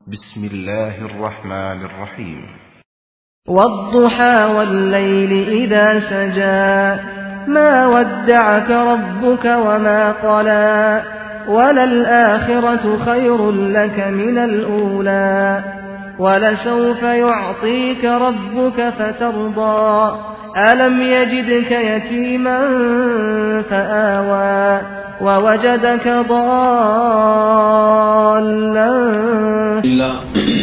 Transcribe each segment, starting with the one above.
بسم الله الرحمن الرحيم والضحى والليل إذا سجى ما ودعك ربك وما قلى وللآخرة خير لك من الأولى ولسوف يعطيك ربك فترضى ألم يجدك يتيما فآوى ووجدك ضالا لله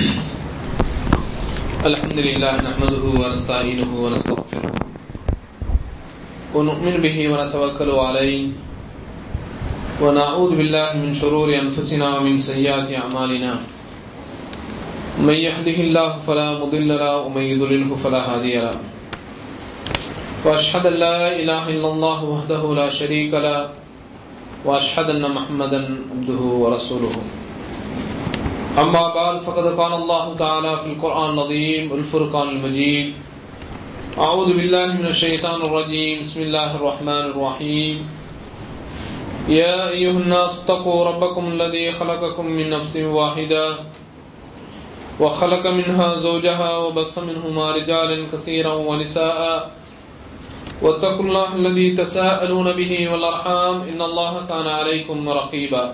الحمد لله نحمده ونستعينه ونستغفره ونؤمن به ونتوكل عليه ونعوذ بالله من شرور أنفسنا ومن سيئات أعمالنا من يهده الله فلا مضل له ومن يضلله فلا هادي له وأشهد أن لا إله إلا الله وحده لا شريك له وأشهد أن محمدا عبده ورسوله أما بعد فقد قال الله تعالى في القرآن العظيم والفرقان المجيد أعوذ بالله من الشيطان الرجيم بسم الله الرحمن الرحيم يا أيها الناس اتقوا ربكم الذي خلقكم من نفس واحدة وخلق منها زوجها وبث منهما رجالا كثيرا ونساء واتقوا الله الذي تساءلون به والأرحام إن الله كان عليكم رقيبا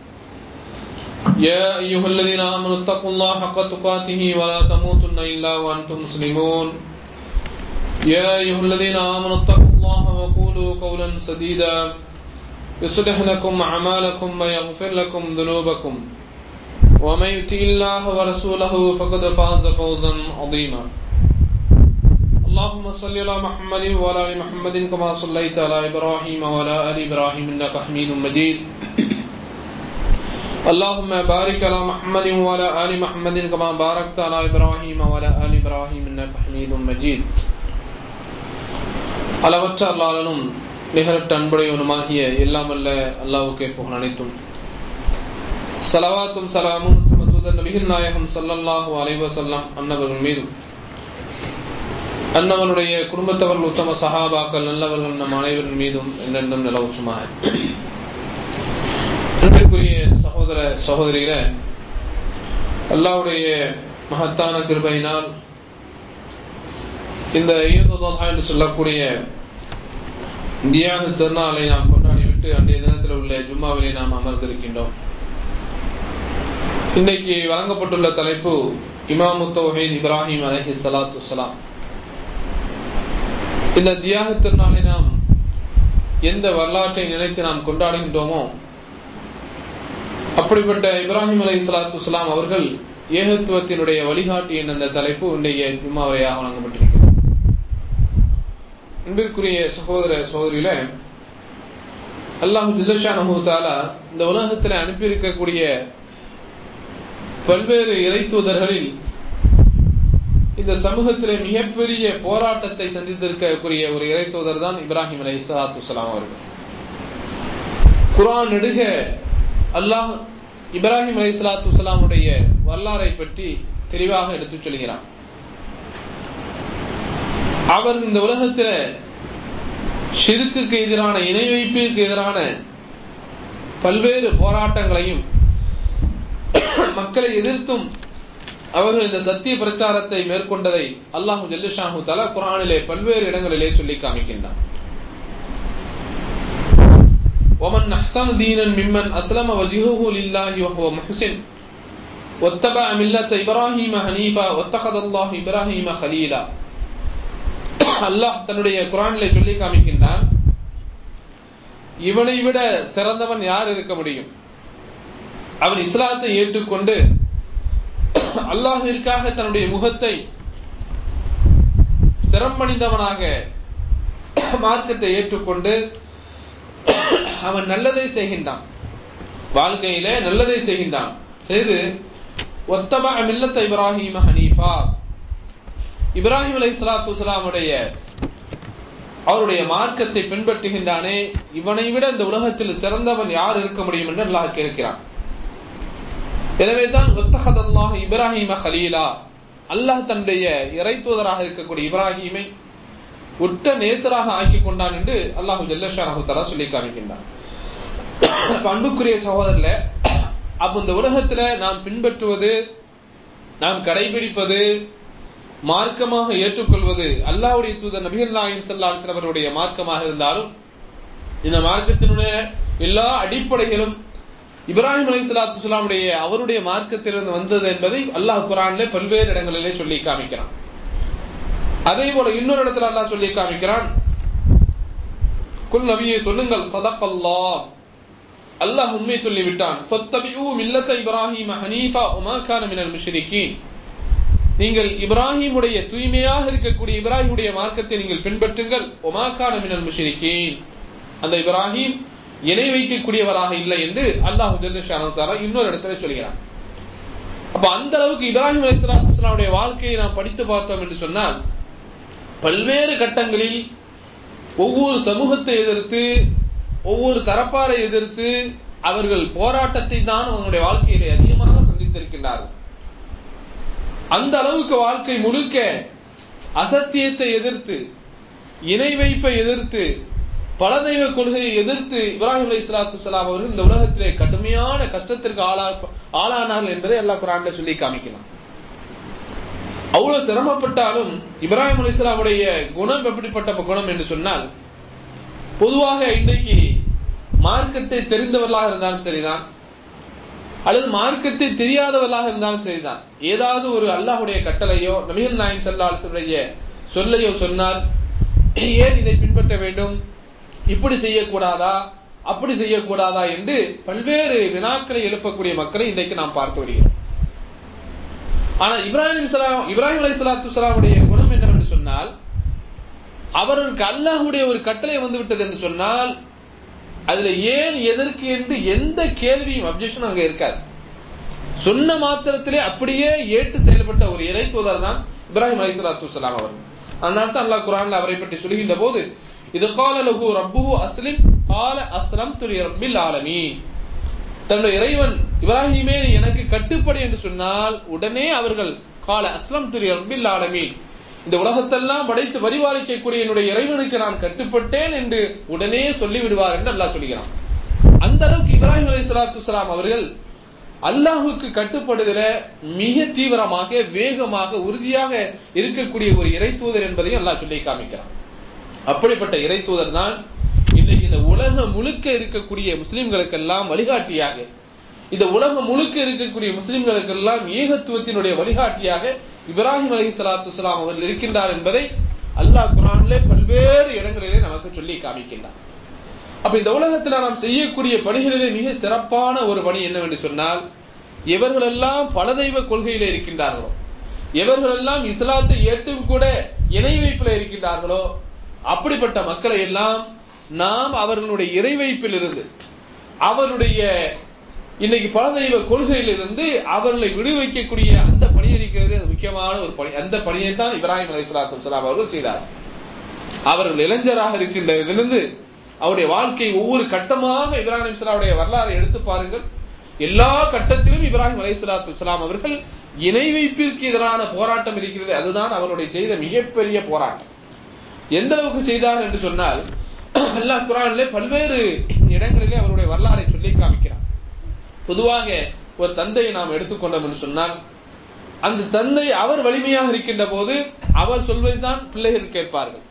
يا أيها الذين آمنوا اتقوا الله حق تقاته ولا تموتن إلا وأنتم مسلمون يا أيها الذين آمنوا اتقوا الله وقولوا قولا سديدا يصلح لكم أعمالكم ويغفر لكم ذنوبكم ومن يطع الله ورسوله فقد فاز فوزا عظيما اللهم صل على محمد وعلى ال محمد كما صليت على ابراهيم وعلى ال ابراهيم انك حميد مجيد اللهم بارك على محمد وعلى ال محمد كما باركت على ابراهيم وعلى ال ابراهيم انك حميد مجيد அளவற்ற அல்லாளனும் நிகரற்ற அன்புடையவனுமாகிய எல்லாமல்ல அல்லாவுக்கே புகழ் அனைத்தும் சலவாத்தும் சலாமும் தூதர் நபிகள் நாயகம் சல்லல்லாஹு அலைஹி வஸல்லம் அன்னவர்கள் மீதும் அன்னவனுடைய குடும்பத்தவர்கள் உத்தம சஹாபாக்கள் நல்லவர்கள் நம் அனைவரின் மீதும் என்றென்றும் நிலவுச்சுமாக அன்பிற்குரிய சகோதர சகோதரிகள அல்லாவுடைய மகத்தான கிருபையினால் இந்த ஈதுதோஹா என்று சொல்லக்கூடிய தியாக திருநாளை நாம் கொண்டாடிவிட்டு அன்றைய தினத்தில் உள்ள ஜும்மாவிலே நாம் அமர்ந்திருக்கின்றோம் இன்றைக்கு வழங்கப்பட்டுள்ள தலைப்பு இமாமு தௌஹீத் இப்ராஹிம் அலஹி சலாத்து சலாம் இந்த தியாக திருநாளை நாம் எந்த வரலாற்றை நினைத்து நாம் கொண்டாடுகின்றோமோ அப்படிப்பட்ட இப்ராஹிம் அலி சலாத்து சலாம் அவர்கள் ஏகத்துவத்தினுடைய வழிகாட்டி என்ற அந்த தலைப்பு இன்றைய ஜும்மாவையாக வழங்கப்பட்டிருக்கிறது அன்பிற்குரிய சகோதர சகோதரியில அல்லாஹு ஜில்லஷானஹூத்தாலா இந்த உலகத்தில் அனுப்பியிருக்கக்கூடிய பல்வேறு இறை தூதர்களில் இந்த சமூகத்திலே மிகப்பெரிய போராட்டத்தை சந்தித்திருக்கக்கூடிய ஒரு இறை தூதர் தான் இப்ராஹிம் அலி சலாத்து சலாம் அவர்கள் குரான் நெடுக அல்லாஹ் இப்ராஹிம் அலி சலாத்து சலாமுடைய வரலாறை பற்றி தெளிவாக எடுத்துச் சொல்கிறான் அவர் இந்த உலகத்தில் ஷிருக்குக்கு எதிரான இணை வைப்பிற்கு எதிரான பல்வேறு போராட்டங்களையும் மக்களை எதிர்த்தும் அவர்கள் இந்த சத்திய பிரச்சாரத்தை மேற்கொண்டதை அல்லாஹு ஜல்லுஷாஹு தலா குரானிலே பல்வேறு இடங்களிலே சொல்லி காமிக்கின்றான் ومن أحسن دينا ممن أسلم وجهه لله وهو محسن واتبع ملة إبراهيم حنيفا واتخذ الله إبراهيم خليلا அல்லாஹ் தன்னுடைய குரானிலே சொல்லி காமிக்கின்றான் இவனை விட சிறந்தவன் யார் இருக்க முடியும் அவன் இஸ்லாத்தை ஏற்றுக்கொண்டு அல்லாஹிற்காக தன்னுடைய முகத்தை சிரமணிந்தவனாக மார்க்கத்தை ஏற்றுக்கொண்டு அவன் நல்லதை செய்கின்றான் வாழ்க்கையில நல்லதை செய்கின்றான் செய்து ஒத்தப மில்லத்த இப்ராஹிம் ஹனீஃபா இப்ராஹிம் அலை சலாத்து வலாமுடைய அவருடைய மார்க்கத்தை பின்பற்றுகின்றானே இவனை விட இந்த உலகத்தில் சிறந்தவன் யார் இருக்க முடியும் என்று அல்லாஹ் கேட்கிறான் எனவே தான் ஒத்தகதல்லாஹ் இப்ராஹிம ஹலீலா அல்லாஹ் தன்னுடைய இறை தூதராக இருக்கக்கூடிய இப்ராஹிமை உற்ற நேசராக ஆக்கி கொண்டான் என்று அல்லாஹு ஜல்லஷாஹு தலா சொல்லி காமிக்கின்றான் அன்புக்குரிய சகோதரர்ல அப்ப இந்த உலகத்துல நாம் பின்பற்றுவது நாம் கடைபிடிப்பது மார்க்கமாக ஏற்றுக்கொள்வது அல்லாஹ்வுடைய தூதர் நபிகள் நாயம் சல்லாஸ் அவருடைய மார்க்கமாக இருந்தாலும் இந்த மார்க்கத்தினுடைய எல்லா அடிப்படைகளும் இப்ராஹிம் அலி சலாத்து சொல்லாமுடைய அவருடைய மார்க்கத்திலிருந்து வந்தது என்பதை அல்லாஹ் குரான்ல பல்வேறு இடங்களிலே சொல்லி காமிக்கிறான் அதே போல இன்னொரு இடத்துல அல்லாஹ் சொல்லி காமிக்கிறான் குல் நபியை சொல்லுங்கள் சதக் அல்லாஹ் அல்லாஹ் உண்மை சொல்லிவிட்டான் ஃபத்தபிஉ மில்லத இப்ராஹிம் ஹனீஃபா உமா கான மினல் முஷ்ரிகீன் நீங்கள் இப்ராஹிமுடைய தூய்மையாக இருக்கக்கூடிய இப்ராஹிமுடைய மார்க்கத்தை நீங்கள் பின்பற்றுங்கள் உமா கான மினல் முஷ்ரிகீன் அந்த இப்ராஹிம் இணை வைக்கக்கூடியவராக இல்லை என்று அல்லாஹ் தாரா இன்னொரு இடத்துல சொல்கிறான் அப்ப அந்த அளவுக்கு இப்ராஹிம் அலிஸ்லாத்துடைய வாழ்க்கையை நாம் படித்து பார்த்தோம் என்று சொன்னால் பல்வேறு கட்டங்களில் ஒவ்வொரு சமூகத்தை எதிர்த்து ஒவ்வொரு தரப்பாரை எதிர்த்து அவர்கள் போராட்டத்தை தான் அவங்களுடைய வாழ்க்கையிலே அதிகமாக சந்தித்திருக்கின்றார்கள் அந்த அளவுக்கு வாழ்க்கை முழுக்க அசத்தியத்தை எதிர்த்து இணை வைப்பை எதிர்த்து பல தெய்வ கொள்கையை எதிர்த்து இப்ராஹிம் அலி இஸ்லாத்து சலாம் அவர்கள் இந்த உலகத்திலே கடுமையான கஷ்டத்திற்கு ஆளா ஆளானார்கள் என்பதை அல்லாஹ் குரான்ல சொல்லி காமிக்கலாம் அவ்வளவு சிரமப்பட்டாலும் இப்ராஹிம் அலி இஸ்லாமுடைய குணம் எப்படிப்பட்ட குணம் என்று சொன்னால் பொதுவாக இன்றைக்கு மார்க்கத்தை தெரிந்தவர்களாக இருந்தாலும் சரிதான் அல்லது மார்க்கத்தை தெரியாதவர்களாக இருந்தாலும் சரிதான் ஏதாவது ஒரு அல்லாஹுடைய கட்டளையோ நபிகள் நாயம் சல்லாசுடைய சொல்லையோ சொன்னால் ஏன் இதை பின்பற்ற வேண்டும் இப்படி செய்யக்கூடாதா அப்படி செய்யக்கூடாதா என்று பல்வேறு வினாக்களை எழுப்பக்கூடிய மக்களை இன்றைக்கு நாம் பார்த்து வருகிறோம் ஆனா இப்ராஹிம் சலாம் இப்ராஹிம் அலி சலாத்து சலாமுடைய குணம் என்னவென்று சொன்னால் அவர்களுக்கு அல்லாஹுடைய ஒரு கட்டளை வந்து விட்டது என்று சொன்னால் அதுல ஏன் எதற்கு என்று எந்த கேள்வியும் அப்ஜெக்ஷன் அங்க இருக்காது சொன்ன மாத்திரத்திலே அப்படியே ஏற்று செயல்பட்ட ஒரு இறை தூதர் தான் இப்ராஹிம் அலி சலாத்து சலாம் அவர் அதனால தான் அல்லாஹ் குரான்ல அவரை பற்றி சொல்கின்ற போது இது கால லகு ரப்புஹு அஸ்லிம் கால அஸ்லம் துரி ரப்பில் ஆலமி தன்னுடைய இறைவன் இப்ராஹிமே நீ எனக்கு கட்டுப்படி என்று சொன்னால் உடனே அவர்கள் கால அஸ்லம் துரி ரப்பில் ஆலமி இந்த உலகத்தெல்லாம் படைத்து வரிவாளிக்கக்கூடிய என்னுடைய இறைவனுக்கு நான் கட்டுப்பட்டேன் என்று உடனே சொல்லி விடுவார் என்று அல்லாஹ் சொல்கிறான் அந்த அளவுக்கு இப்ராஹிம் அலி சலாத்து சலாம் அவர்கள் அல்லாஹுக்கு கட்டுப்படுகிற மிக தீவிரமாக வேகமாக உறுதியாக இருக்கக்கூடிய ஒரு இறை தூதர் என்பதையும் அல்லாஹ் சொல்லி காமிக்கிறான் அப்படிப்பட்ட இறை தூதர் தான் இன்றைக்கு இந்த உலகம் முழுக்க இருக்கக்கூடிய முஸ்லிம்களுக்கெல்லாம் வழிகாட்டியாக இந்த உலகம் முழுக்க இருக்கக்கூடிய முஸ்லிம்களுக்கெல்லாம் ஏகத்துவத்தினுடைய வழிகாட்டியாக இப்ராஹிம் அலி சலாத்து சலாம் அவர்கள் இருக்கின்றார் என்பதை அல்லாஹ் குரானிலே பல்வேறு இடங்களிலே நமக்கு சொல்லி காமிக்கின்றார் அப்ப இந்த உலகத்துல நாம் செய்யக்கூடிய பணிகளிலே மிக சிறப்பான ஒரு பணி என்னவென்று சொன்னால் எவர்களெல்லாம் பல தெய்வ கொள்கையில இருக்கின்றார்களோ எவர்களெல்லாம் இஸ்லாத்தை ஏற்றும் கூட இணை வைப்பில் இருக்கின்றார்களோ அப்படிப்பட்ட மக்களை எல்லாம் நாம் அவர்களுடைய இறை வைப்பில் இருந்து அவருடைய இன்னைக்கு பல தெய்வ கொள்கையிலிருந்து அவர்களை விடுவிக்கக்கூடிய அந்த பணி இருக்கிறது அது முக்கியமான ஒரு பணி அந்த பணியை தான் இப்ராஹிம் அலி சலாத்து சலாம் அவர்கள் செய்தார் அவர்கள் இளைஞராக இருக்கின்றதிலிருந்து அவருடைய வாழ்க்கை ஒவ்வொரு கட்டமாக இப்ராஹிம் இஸ்லாவுடைய வரலாறை எடுத்து பாருங்கள் எல்லா கட்டத்திலும் இப்ராஹிம் அலை சலாத்து இஸ்லாம் அவர்கள் இணை வைப்பிற்கு எதிரான போராட்டம் இருக்கிறது அதுதான் அவருடைய செய்த மிகப்பெரிய போராட்டம் எந்த அளவுக்கு செய்தார் என்று சொன்னால் அல்லாஹ் குரானிலே பல்வேறு இடங்களிலே அவருடைய வரலாறை சொல்லி காமிக்கிறார் பொதுவாக ஒரு தந்தையை நாம் எடுத்துக்கொண்டோம் என்று சொன்னால் அந்த தந்தை அவர் வலிமையாக இருக்கின்ற போது அவர் சொல்வதுதான் பிள்ளைகள் கேட்பார்கள்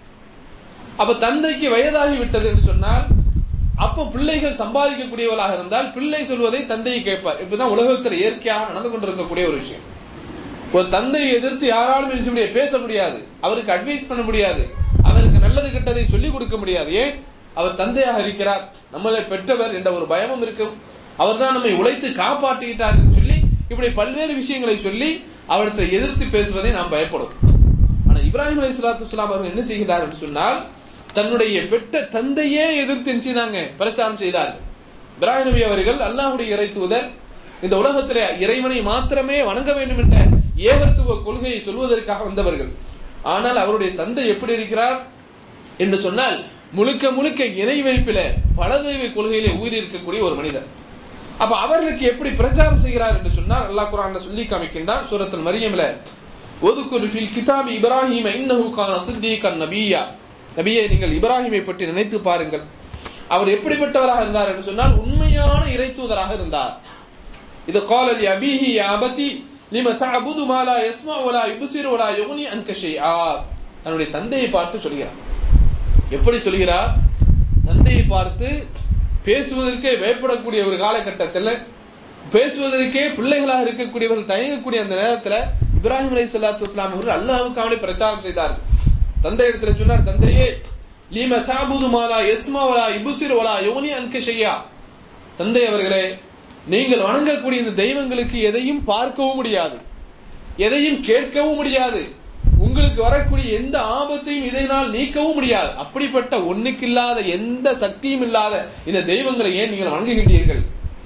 அப்ப தந்தைக்கு வயதாகி விட்டது என்று சொன்னால் அப்ப பிள்ளைகள் சம்பாதிக்கக்கூடியவர்களாக இருந்தால் பிள்ளை சொல்வதை தந்தையை கேட்பார் இப்படிதான் உலகத்தில் இயற்கையாக நடந்து கொண்டிருக்கக்கூடிய ஒரு விஷயம் ஒரு தந்தையை எதிர்த்து யாராலும் என்ன செய்ய முடியாது பேச முடியாது அவருக்கு அட்வைஸ் பண்ண முடியாது அவருக்கு நல்லது கெட்டதை சொல்லிக் கொடுக்க முடியாது ஏன் அவர் தந்தையாக இருக்கிறார் நம்மளை பெற்றவர் என்ற ஒரு பயமும் இருக்கும் அவர் தான் நம்மை உழைத்து காப்பாற்றிட்டார் சொல்லி இப்படி பல்வேறு விஷயங்களை சொல்லி அவர்கிட்ட எதிர்த்து பேசுவதை நாம் பயப்படும் ஆனா இப்ராஹிம் அலி சலாத்து அவர்கள் என்ன செய்கிறார் என்று சொன்னால் தன்னுடைய பெற்ற தந்தையே எதிர்த்து என்ன செய்தாங்க பிரச்சாரம் செய்தார்கள் இப்ராஹிம் நபி அவர்கள் அல்லாஹுடைய இறை தூதர் இந்த உலகத்திலே இறைவனை மாத்திரமே வணங்க வேண்டும் என்ற ஏகத்துவ கொள்கையை சொல்வதற்காக வந்தவர்கள் ஆனால் அவருடைய தந்தை எப்படி இருக்கிறார் என்று சொன்னால் முழுக்க முழுக்க இணை வைப்பில பல தெய்வ கொள்கையிலே உயிர் இருக்கக்கூடிய ஒரு மனிதர் அப்ப அவர்களுக்கு எப்படி பிரச்சாரம் செய்கிறார் என்று சொன்னால் அல்லாஹ் குரான்ல சொல்லி காமிக்கின்றான் சூரத்தில் மரியம்ல ஒதுக்குரு ஃபில் கிதாபி இப்ராஹிம் இன்னஹு கான சித்தீகன் நபியா நபியை நீங்கள் இப்ராஹிமை பற்றி நினைத்து பாருங்கள் அவர் எப்படிப்பட்டவராக இருந்தார் என்று சொன்னால் உண்மையான இறை தூதராக இருந்தார் இது காலலி அபிஹி அபதி லிம தஅபுது மா லா யஸ்மஉ வலா யுப்சிரு வலா யுக்னி அன்க ஷைஆ தன்னுடைய தந்தையை பார்த்து சொல்கிறார் எப்படி சொல்கிறார் தந்தையை பார்த்து பேசுவதற்கே பயப்படக்கூடிய ஒரு காலகட்டத்தில் பேசுவதற்கே பிள்ளைகளாக இருக்கக்கூடியவர்கள் தயங்கக்கூடிய அந்த நேரத்துல இப்ராஹிம் அலை சல்லாத்து வஸ்லாம் அவர்கள் அல்லாஹுக்காக பிரச்சாரம் செய்தார்கள் தந்தை இடத்துல சொன்னார் தந்தையே லீம தாபுது மாலா எஸ்மா வலா இபுசிர் வலா யோனி அன்க ஷையா தந்தை அவர்களே நீங்கள் வணங்கக்கூடிய இந்த தெய்வங்களுக்கு எதையும் பார்க்கவும் முடியாது எதையும் கேட்கவும் முடியாது உங்களுக்கு வரக்கூடிய எந்த ஆபத்தையும் இதனால் நீக்கவும் முடியாது அப்படிப்பட்ட ஒண்ணுக்கு இல்லாத எந்த சக்தியும் இல்லாத இந்த தெய்வங்களை ஏன் நீங்கள் வணங்குகின்றீர்கள்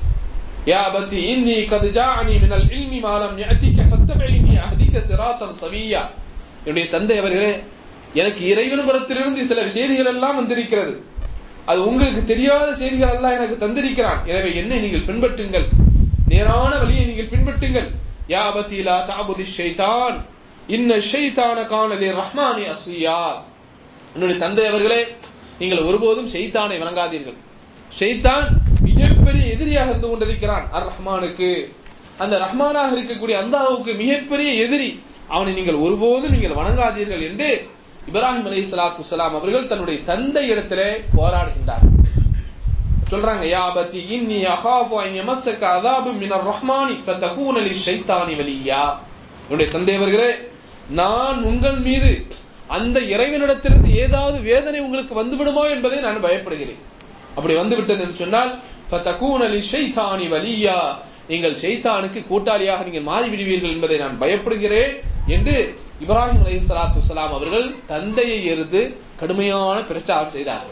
யா பத்தி இன்னி கது ஜாஅனி மினல் இல்மி மா லம் யஅதிக ஃபத்தபிஇனி அஹ்திக சிராத்தன் சவியா என்னுடைய தந்தை அவர்களே எனக்கு இறைவன் புறத்திலிருந்து சில செய்திகள் எல்லாம் வந்திருக்கிறது அது உங்களுக்கு தெரியாத செய்திகள் எல்லாம் எனக்கு தந்திருக்கிறான் எனவே என்னை நீங்கள் பின்பற்றுங்கள் நேரான வழியை நீங்கள் பின்பற்றுங்கள் யா பத்தி லா தஅபுதி ஷைத்தான் இன்ன ஷைத்தான காணலி ரஹ்மானி அஸ்வியா என்னுடைய தந்தை அவர்களே நீங்கள் ஒருபோதும் ஷைத்தானை வணங்காதீர்கள் ஷைத்தான் மிகப்பெரிய எதிரியாக இருந்து கொண்டிருக்கிறான் அர் ரஹ்மானுக்கு அந்த ரஹ்மானாக இருக்கக்கூடிய அந்தாவுக்கு மிகப்பெரிய எதிரி அவனை நீங்கள் ஒருபோதும் நீங்கள் வணங்காதீர்கள் என்று இப்ராஹிம் அலை சலாத்து சலாம் அவர்கள் தன்னுடைய தந்தை இடத்திலே போராடுகின்றார் சொல்றாங்க யா பத்தி இன்னி அஹாஃபு அன் யமஸ்ஸக அதாபு மினர் ரஹ்மானி ஃபதகூன லிஷைத்தானி வலியா என்னுடைய தந்தை அவர்களே நான் உங்கள் மீது அந்த இறைவனிடத்திலிருந்து ஏதாவது வேதனை உங்களுக்கு வந்துவிடுமோ என்பதை நான் பயப்படுகிறேன் அப்படி வந்து விட்டது என்று சொன்னால் ஃபதகூன லிஷைத்தானி வலியா நீங்கள் ஷைத்தானுக்கு கூட்டாளியாக நீங்கள் மாறிவிடுவீர்கள் என்பதை நான் பயப்படுகிறேன் என்று இப்ராஹிம் அலை சலாத்து வலாம் அவர்கள் தந்தையை எருது கடுமையான பிரச்சாரம் செய்தார்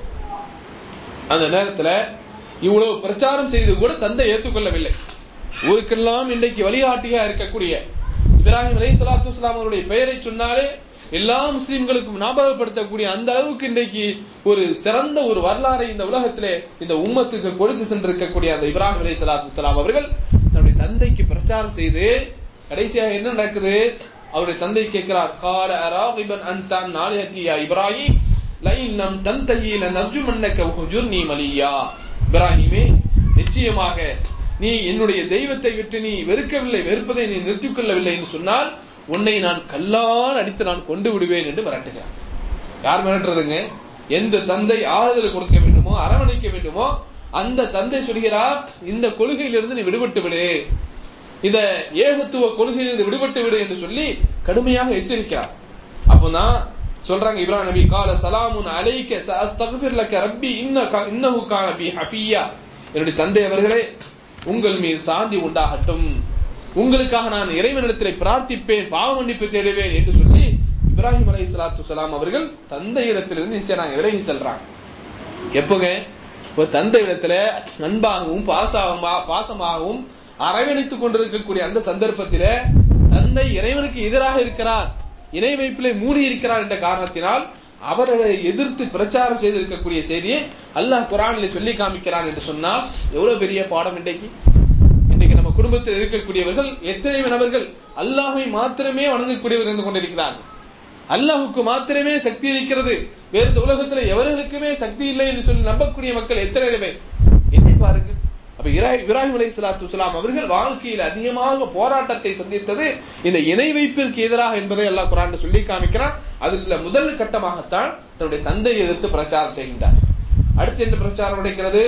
அந்த நேரத்துல இவ்வளவு பிரச்சாரம் செய்து கூட தந்தை ஏற்றுக்கொள்ளவில்லை ஊருக்கெல்லாம் இன்றைக்கு வழிகாட்டியா இருக்கக்கூடிய இப்ராஹிம் அலை சலாத்து வலாம் அவருடைய பெயரை சொன்னாலே எல்லா முஸ்லிம்களுக்கும் ஞாபகப்படுத்தக்கூடிய அந்த அளவுக்கு இன்றைக்கு ஒரு சிறந்த ஒரு வரலாறை இந்த உலகத்திலே இந்த உம்மத்துக்கு கொடுத்து சென்றிருக்கக்கூடிய அந்த இப்ராஹிம் அலை சலாத்து வலாம் அவர்கள் தன்னுடைய தந்தைக்கு பிரச்சாரம் செய்து கடைசியாக என்ன நடக்குது அவருடைய தந்தை கேட்கிறார் கால அராகிபன் அன்தான் நாளிஹத்தியா இப்ராஹிம் லைன் நம் தந்தையில நர்ஜுமன்னக்க ஹுஜுர்னி மலியா இப்ராஹிமே நிச்சயமாக நீ என்னுடைய தெய்வத்தை விட்டு நீ வெறுக்கவில்லை வெறுப்பதை நீ நிறுத்திக் கொள்ளவில்லை என்று சொன்னால் உன்னை நான் கல்லால் அடித்து நான் கொண்டு விடுவேன் என்று மிரட்டுகிறார் யார் மிரட்டுறதுங்க எந்த தந்தை ஆறுதல் கொடுக்க வேண்டுமோ அரவணைக்க வேண்டுமோ அந்த தந்தை சொல்கிறார் இந்த கொள்கையிலிருந்து நீ விடுபட்டு விடு இந்த ஏகத்துவ கொள்கையிலிருந்து விடுபட்டு விடு என்று சொல்லி கடுமையாக எச்சரிக்கிறார் அப்போதான் சொல்றாங்க இப்ராஹிம் நபி கால சலாமுன் அலைக்க சஅஸ்தக்ஃபிர் லக ரப்பி இன்னக இன்னஹு கான பி ஹஃபியா என்னுடைய தந்தை அவர்களே உங்கள் மீது சாந்தி உண்டாகட்டும் உங்களுக்காக நான் இறைவனிடத்தில் பிரார்த்திப்பேன் பாவ மன்னிப்பு தேடுவேன் என்று சொல்லி இப்ராஹிம் அலை சலாத்து சலாம் அவர்கள் தந்தை இடத்திலிருந்து நிச்சயம் விலகி செல்றாங்க எப்போங்க ஒரு தந்தை இடத்துல அன்பாகவும் பாசமாக பாசமாகவும் அரவணைத்துக் கொண்டிருக்கக்கூடிய அந்த சந்தர்ப்பத்தில தந்தை இறைவனுக்கு எதிராக இருக்கிறார் இணை வைப்பிலே மூடி இருக்கிறார் என்ற காரணத்தினால் அவர்களை எதிர்த்து பிரச்சாரம் செய்திருக்கக்கூடிய செய்தியை அல்லாஹ் குரானில் சொல்லி காமிக்கிறான் என்று சொன்னால் எவ்வளவு பெரிய பாடம் இன்றைக்கு இன்றைக்கு நம்ம குடும்பத்தில் இருக்கக்கூடியவர்கள் எத்தனை நபர்கள் அல்லாஹை மாத்திரமே வணங்கக்கூடியவர் இருந்து கொண்டிருக்கிறார்கள் அல்லாஹுக்கு மாத்திரமே சக்தி இருக்கிறது வேறு இந்த உலகத்துல எவர்களுக்குமே சக்தி இல்லை என்று சொல்லி நம்பக்கூடிய மக்கள் எத்தனை பேர் எண்ணி பாருங்கள் அப்ப இப்ராஹிம் அலை சலாத்து வலாம் அவர்கள் வாழ்க்கையில் அதிகமாக போராட்டத்தை சந்தித்தது இந்த இணை வைப்பிற்கு எதிராக என்பதை அல்லாஹ் குரான் சொல்லி காமிக்கிறான் அதுல முதல் கட்டமாகத்தான் தன்னுடைய தந்தையை எதிர்த்து பிரச்சாரம் செய்கின்றார் அடுத்து என்ன பிரச்சாரம் நடக்கிறது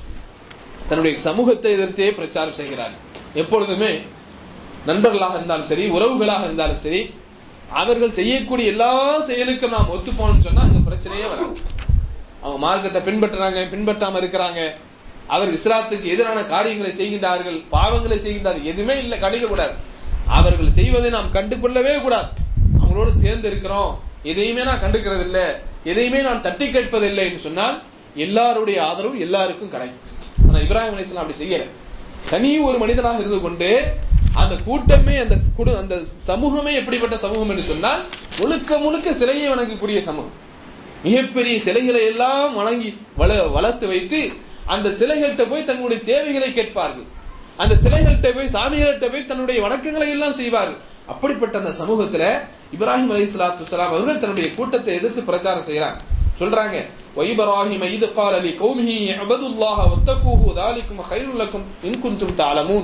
தன்னுடைய சமூகத்தை எதிர்த்தே பிரச்சாரம் செய்கிறார் எப்பொழுதுமே நண்பர்களாக இருந்தாலும் சரி உறவுகளாக இருந்தாலும் சரி அவர்கள் செய்யக்கூடிய எல்லா செயலுக்கும் நாம் ஒத்து போனோம்னு சொன்னா அங்க பிரச்சனையே வராது அவங்க மார்க்கத்தை பின்பற்றுறாங்க பின்பற்றாம இருக்கிறாங்க அவர் இஸ்லாத்துக்கு எதிரான காரியங்களை செய்கின்றார்கள் பாவங்களை செய்கின்றார்கள் எதுவுமே இல்லை கணிக்க கூடாது அவர்கள் செய்வதை நாம் கண்டுகொள்ளவே கூடாது அவங்களோட சேர்ந்து இருக்கிறோம் எதையுமே நான் கண்டுக்கிறது இல்லை எதையுமே நான் தட்டி கேட்பதில்லை என்று சொன்னால் எல்லாருடைய ஆதரவும் எல்லாருக்கும் கிடைக்கும் ஆனா இப்ராஹிம் அலிஸ்லாம் அப்படி செய்யல தனி ஒரு மனிதனாக இருந்து கொண்டு அந்த கூட்டமே அந்த குடு அந்த சமூகமே எப்படிப்பட்ட சமூகம் என்று சொன்னால் முழுக்க முழுக்க சிலையை வணங்கக்கூடிய சமூகம் மிகப்பெரிய சிலைகளை எல்லாம் வணங்கி வள வளர்த்து வைத்து அந்த சிலைகள்கிட்ட போய் தங்களுடைய தேவைகளை கேட்பார்கள் அந்த சிலைகள்கிட்ட போய் சாமிகள்கிட்ட போய் தன்னுடைய வணக்கங்களை எல்லாம் செய்வார்கள் அப்படிப்பட்ட அந்த சமூகத்துல இப்ராஹிம் அலி சலாத்து வலாம் அவர்கள் தன்னுடைய கூட்டத்தை எதிர்த்து பிரச்சாரம் செய்யறாங்க சொல்றாங்க வைபராஹிம இது கால் அலி கௌமிஹி அபதுல்லாஹ ஒத்தக்கூஹு தாலிக்கும் ஹைருல்லக்கும் இன்குந்தும் தாளமூன்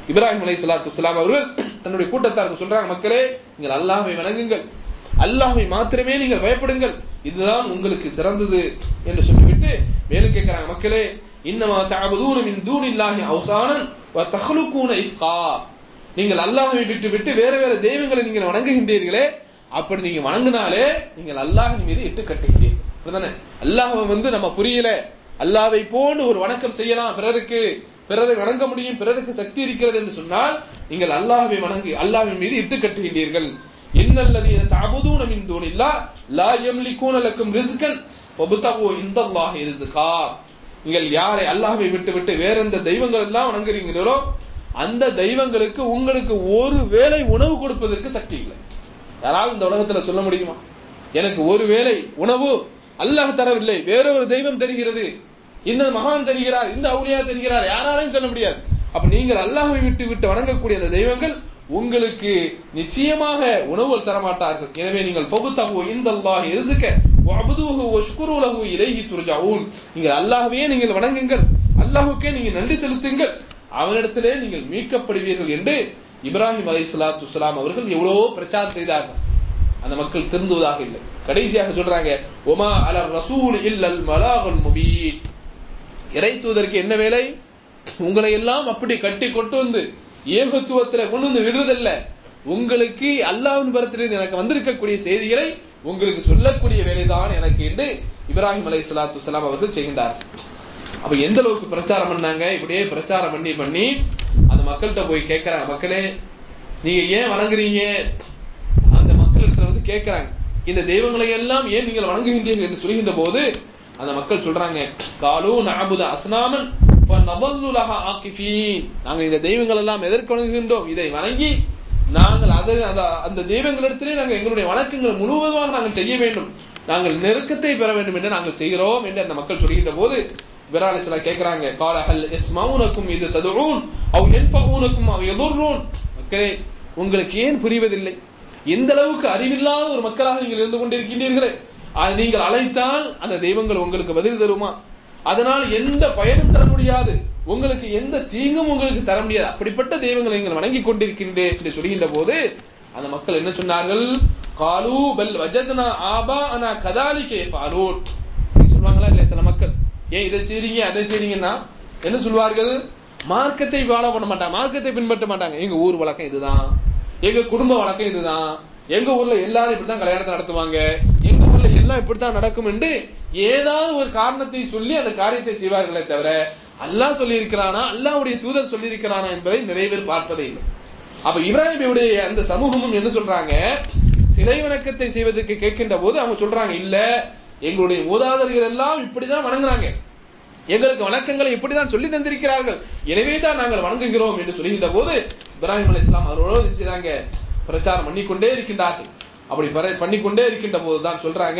இப்ராஹிம் அலை சலாத்து வலாம் அவர்கள் தன்னுடைய கூட்டத்தாருக்கு சொல்றாங்க மக்களே நீங்கள் அல்லாஹ்வை வணங்குங்கள் அல்லாஹ்வை மாத்திரமே நீங்கள் பயப்படுங்கள் இதுதான் உங்களுக்கு சிறந்தது என்று சொல்லிவிட்டு மேலும் கேட்கிறாங்க மக்களே இன்னமா தஅபுதூன மின் தூனில்லாஹி அவ்சானன் வ தஹ்லுகூன இஃப்கா நீங்கள் அல்லாஹ்வை விட்டு விட்டு வேற வேற தெய்வங்களை நீங்கள் வணங்குகின்றீர்களே அப்படி நீங்க வணங்கினாலே நீங்கள் அல்லாஹ்வின் மீது இட்டு கட்டுகிறீர்கள் அப்படிதானே அல்லாஹ்வை வந்து நம்ம புரியல அல்லாஹ்வை போன்று ஒரு வணக்கம் செய்யலாம் பிறருக்கு பிறரை வணங்க முடியும் பிறருக்கு சக்தி இருக்கிறது என்று சொன்னால் நீங்கள் அல்லாஹ்வை வணங்கி அல்லாஹ்வின் மீது இட்டு கட்டுகின்றீர்கள் இன்னல்லதீன தஅபுதூன மின் தூனில்லாஹ் லா யம்லிகூன லக்கும் ரிஸ்கன் வபுதகு இந்தல்லாஹி ரிஸ்கா நீங்கள் யாரை அல்லாஹ்வை விட்டு விட்டு வேற எந்த தெய்வங்கள் எல்லாம் வணங்குறீங்களோ அந்த தெய்வங்களுக்கு உங்களுக்கு ஒரு வேளை உணவு கொடுப்பதற்கு சக்தி இல்லை யாராவது இந்த உலகத்துல சொல்ல முடியுமா எனக்கு ஒரு வேளை உணவு அல்லாஹ் தரவில்லை வேற ஒரு தெய்வம் தெரிகிறது இந்த மகான் தெரிகிறார் இந்த அவுளியா தெரிகிறார் யாராலையும் சொல்ல முடியாது அப்ப நீங்கள் அல்லாஹ்வை விட்டு விட்டு வணங்கக்கூடிய அந்த தெய்வங்கள் உங்களுக்கு நிச்சயமாக உணவுகள் தரமாட்டார்கள் எனவே நீங்கள் பகுத்தகு இந்த அல்லாஹ் எரிசுக்க வஅபுதுஹு வஷ்குரு லஹு இலைஹி துர்ஜஊன் நீங்கள் அல்லாஹ்வையே நீங்கள் வணங்குங்கள் அல்லாஹ்வுக்கே நீங்கள் நன்றி செலுத்துங்கள் அவனிடத்திலே நீங்கள் மீட்கப்படுவீர்கள் என்று இப்ராஹிம் அலைஹிஸ்ஸலாத்து வஸ்ஸலாம் அவர்கள் எவ்வளவோ பிரச்சாரம் செய்தார்கள் அந்த மக்கள் திருந்துவதாக இல்லை கடைசியாக சொல்றாங்க ஒமா அலர் ரசூல் இல்லல் மலாகுல் முபீன் இறை தூதருக்கு என்ன வேலை உங்களை எல்லாம் அப்படி கட்டி கொண்டு வந்து ஏகத்துவத்துல கொண்டு வந்து விடுறதில்ல உங்களுக்கு அல்லாஹ்வின் பரத்திலிருந்து எனக்கு வந்திருக்கக்கூடிய செய்திகளை உங்களுக்கு சொல்லக்கூடிய வேலைதான் எனக்கு என்று இப்ராஹிம் அலை சலாத்து வலாம் அவர்கள் செய்கின்றார்கள் அப்ப எந்த அளவுக்கு பிரச்சாரம் பண்ணாங்க இப்படியே பிரச்சாரம் பண்ணி பண்ணி அந்த மக்கள்கிட்ட போய் கேட்கறாங்க மக்களே நீங்க ஏன் வணங்குறீங்க அந்த மக்களிடத்துல வந்து கேட்கறாங்க இந்த தெய்வங்களை எல்லாம் ஏன் நீங்கள் வணங்குகின்றீர்கள் என்று சொல்கின்ற போது அந்த மக்கள் சொல்றாங்க காலு நஅபுத அஸ்னாமன் ஃபநதல்லு லஹா ஆகிஃபீன் நாங்க இந்த தெய்வங்கள் எல்லாம் எதற்கு வணங்குகின்றோம் இதை வணங்கி நாங்கள் அது அந்த- அந்த தெய்வங்களிடத்திலே நாங்கள் எங்களுடைய வணக்கங்களை முழுவதுமாக நாங்கள் செய்ய வேண்டும் நாங்கள் நெருக்கத்தை பெற வேண்டும் என்று நாங்கள் செய்கிறோம் என்று அந்த மக்கள் சொல்கின்ற போது விராலிசலா கேட்கிறாங்க கால ஹல் எஸ்மவுனக்கும் இது ததுஊன் அவ் யன்ஃபவுனக்கும் அவ் யதுர்ரூன் மக்களே உங்களுக்கு ஏன் புரிவதில்லை எந்த அளவுக்கு அறிவில்லாத ஒரு மக்களாக நீங்கள் இருந்து கொண்டிருக்கின்றீர்களே அது நீங்கள் அழைத்தால் அந்த தெய்வங்கள் உங்களுக்கு பதில் தருமா அதனால் எந்த பயனும் தர முடியாது உங்களுக்கு எந்த தீங்கும் உங்களுக்கு தர முடியாது அப்படிப்பட்ட தெய்வங்களை நீங்கள் வணங்கி கொண்டிருக்கின்றே என்று சொல்கின்ற போது அந்த மக்கள் என்ன சொன்னார்கள் காலு பல் வஜத்னா ஆபா அனா கதாலிகே ஃபாலூன் சொல்லுவாங்களா இல்லையா சில மக்கள் ஏன் இதை செய்றீங்க அதை செய்றீங்கன்னா என்ன சொல்வார்கள் மார்க்கத்தை ஃபாலோ பண்ண மாட்டாங்க மார்க்கத்தை பின்பற்ற மாட்டாங்க எங்க ஊர் வழக்கம் இதுதான் எங்க குடும்ப வழக்கம் இதுதான் எங்க ஊர்ல எல்லாரும் இப்படித்தான் கல்யாணத்தை நடத்துவாங்க எங்க ஊர்ல எல்லாம் இப்படித்தான் நடக்கும் என்று ஏதாவது ஒரு காரணத்தை சொல்லி அந்த காரியத்தை செய்வார்களே தவிர அல்லாஹ் சொல்லி இருக்கிறானா அல்லாஹ்வுடைய தூதர் சொல்லி இருக்கிறானா என்பதை நிறைய பேர் பார்ப்பதே இல்லை அப்ப இப்ராஹிமுடைய அந்த சமூகமும் என்ன சொல்றாங்க சிலை வணக்கத்தை செய்வதற்கு கேட்கின்ற போது அவங்க சொல்றாங்க இல்ல எங்களுடைய மூதாதையர்கள் எல்லாம் இப்படிதான் வணங்குறாங்க எங்களுக்கு வணக்கங்களை இப்படிதான் சொல்லி தந்திருக்கிறார்கள் எனவே தான் நாங்கள் வணங்குகிறோம் என்று சொல்லுகின்ற போது இப்ராஹிம் அலி இஸ்லாம் அவர்களோடு என்ன செய்றாங்க பிரச்சாரம் பண்ணிக்கொண்டே இருக்கின்றார்கள் அப்படி பர- பண்ணிக்கொண்டே இருக்கின்ற போதுதான் சொல்றாங்க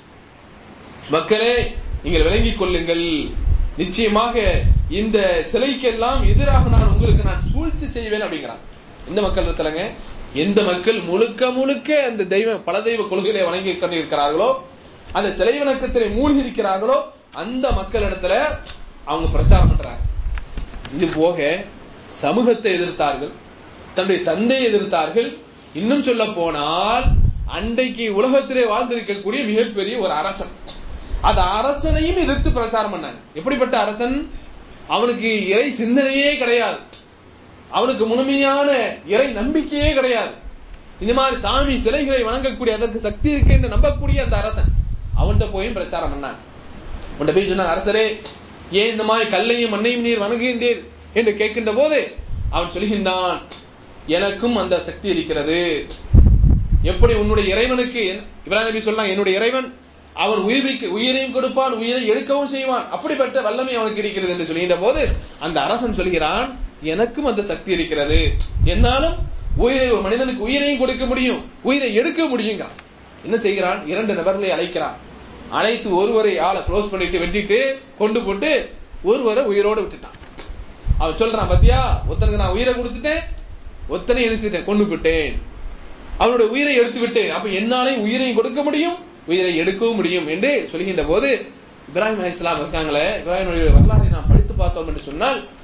மக்களே நீங்கள் விளங்கிக் கொள்ளுங்கள் நிச்சயமாக இந்த சிலைக்கெல்லாம் எதிராக நான் உங்களுக்கு நான் சூழ்ச்சி செய்வேன் அப்படிங்கிறான் எந்த மக்கள் இருக்கலங்க எந்த மக்கள் முழுக்க முழுக்க அந்த தெய்வ பல தெய்வ கொள்கையை வணங்கி கொண்டிருக்கிறார்களோ அந்த சிலை வணக்கத்திலே மூழ்கி இருக்கிறார்களோ அந்த மக்களிடத்துல அவங்க பிரச்சாரம் பண்றாங்க இது போக சமூகத்தை எதிர்த்தார்கள் தன்னுடைய தந்தையை எதிர்த்தார்கள் இன்னும் சொல்ல போனால் அன்றைக்கு உலகத்திலே வாழ்ந்திருக்கக்கூடிய மிகப்பெரிய ஒரு அரசன் அந்த அரசனையும் எதிர்த்து பிரச்சாரம் பண்ணாங்க எப்படிப்பட்ட அரசன் அவனுக்கு இறை சிந்தனையே கிடையாது அவனுக்கு முழுமையான இறை நம்பிக்கையே கிடையாது இந்த மாதிரி சாமி சிலைகளை வணங்கக்கூடிய அதற்கு சக்தி இருக்கு என்று நம்பக்கூடிய அந்த அரசன் அவன்கிட்ட போயும் பிரச்சாரம் பண்ணாங்க உன்ட போய் சொன்னாங்க அரசரே ஏன் இந்த மாதிரி கல்லையும் மண்ணையும் நீர் வணங்குகின்றீர் என்று கேட்கின்ற போது அவன் சொல்கின்றான் எனக்கும் அந்த சக்தி இருக்கிறது எப்படி உன்னுடைய இறைவனுக்கு இப்ராஹிம் நபி சொன்னாங்க என்னுடைய இறைவன் அவன் உயிர்விக்க உயிரையும் கொடுப்பான் உயிரை எடுக்கவும் செய்வான் அப்படிப்பட்ட வல்லமை அவனுக்கு இருக்கிறது என்று சொல்கின்ற போது அந்த அரசன் சொல்கிறான் எனக்கும் அந்த சக்தி இருக்கிறது என்னாலும் உயிரை ஒரு மனிதனுக்கு உயிரையும் கொடுக்க முடியும் உயிரை எடுக்க முடியுங்க என்ன செய்கிறான் இரண்டு நபர்களை அழைக்கிறான் அழைத்து ஒருவரை ஆளை க்ளோஸ் பண்ணிட்டு வெட்டிட்டு கொண்டு போட்டு ஒருவரை உயிரோட விட்டுட்டான் அவன் சொல்றான் பாத்தியா ஒருத்தனுக்கு நான் உயிரை கொடுத்துட்டேன் ஒத்தனை எரிச்சிட்டேன் கொண்டு விட்டேன் அவனுடைய உயிரை எடுத்து விட்டேன் அப்ப என்னாலே உயிரையும் கொடுக்க முடியும் உயிரை எடுக்கவும் முடியும் என்று சொல்கின்ற போது இப்ராஹிம் அலி இஸ்லாம் இருக்காங்களே இப்ராஹிமுடைய வரலாறை நாம் படித்து பார்த்தோம் என்று சொன்னால்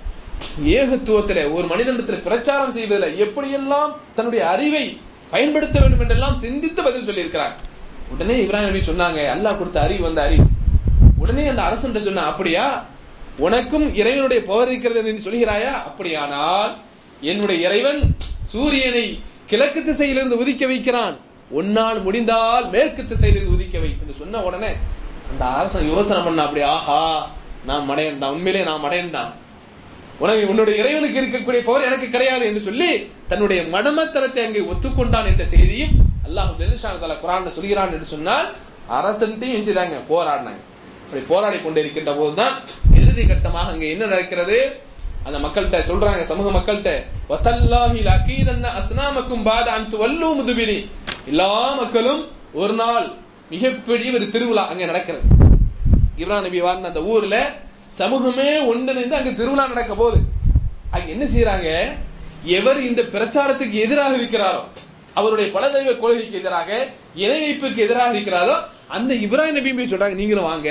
ஏகத்துவத்துல ஒரு மனிதனிடத்துல பிரச்சாரம் செய்வதில் எப்படியெல்லாம் தன்னுடைய அறிவை பயன்படுத்த வேண்டும் என்றெல்லாம் சிந்தித்து பதில் சொல்லியிருக்கிறார் உடனே இப்ராஹிம் நபி சொன்னாங்க அல்லாஹ் கொடுத்த அறிவு வந்த அறிவு உடனே அந்த அரசன் சொன்ன அப்படியா உனக்கும் இறைவனுடைய பவர் இருக்கிறது என்று சொல்கிறாயா அப்படியானால் என்னுடைய இறைவன் சூரியனை கிழக்கு திசையிலிருந்து உதிக்க வைக்கிறான் உன்னால் முடிந்தால் மேற்கு திசையிலிருந்து உதிக்க வை என்று சொன்ன உடனே அந்த அரசன் யோசனை பண்ண அப்படி ஆஹா நான் மடையன்தான் உண்மையிலே நான் மடையன்தான் உனக்கு உன்னுடைய இறைவனுக்கு இருக்கக்கூடிய பவர் எனக்கு கிடையாது என்று சொல்லி தன்னுடைய மடமத்தனத்தை அங்கே ஒத்துக்கொண்டான் என்ற செய்தியும் அல்லாஹ் ஜெலிஷான குரான் சொல்கிறான் என்று சொன்னால் அரசன்ட்டையும் செய்தாங்க போராடினாங்க அப்படி போராடி கொண்டிருக்கின்ற போதுதான் இறுதி கட்டமாக அங்க என்ன நடக்கிறது அந்த மக்கள்கிட்ட சொல்றாங்க சமூக மக்கள்கிட்ட வத்தல்லாஹி லகீதன்ன அஸ்னாமக்கும் பாத அன்து வல்லு முதுபிரி எல்லா மக்களும் ஒரு நாள் மிகப்பெரிய ஒரு திருவிழா அங்க நடக்கிறது இப்ராஹிம் நபி வாழ்ந்த அந்த ஊர்ல சமூகமே ஒன்றிணைந்து அங்க திருவிழா நடக்க போகுது அங்க என்ன செய்யறாங்க எவர் இந்த பிரச்சாரத்துக்கு எதிராக இருக்கிறாரோ அவருடைய பல தெய்வ கொள்கைக்கு எதிராக இணை வைப்புக்கு எதிராக இருக்கிறாரோ அந்த இப்ராஹிம் நபி போய் சொல்றாங்க நீங்களும் வாங்க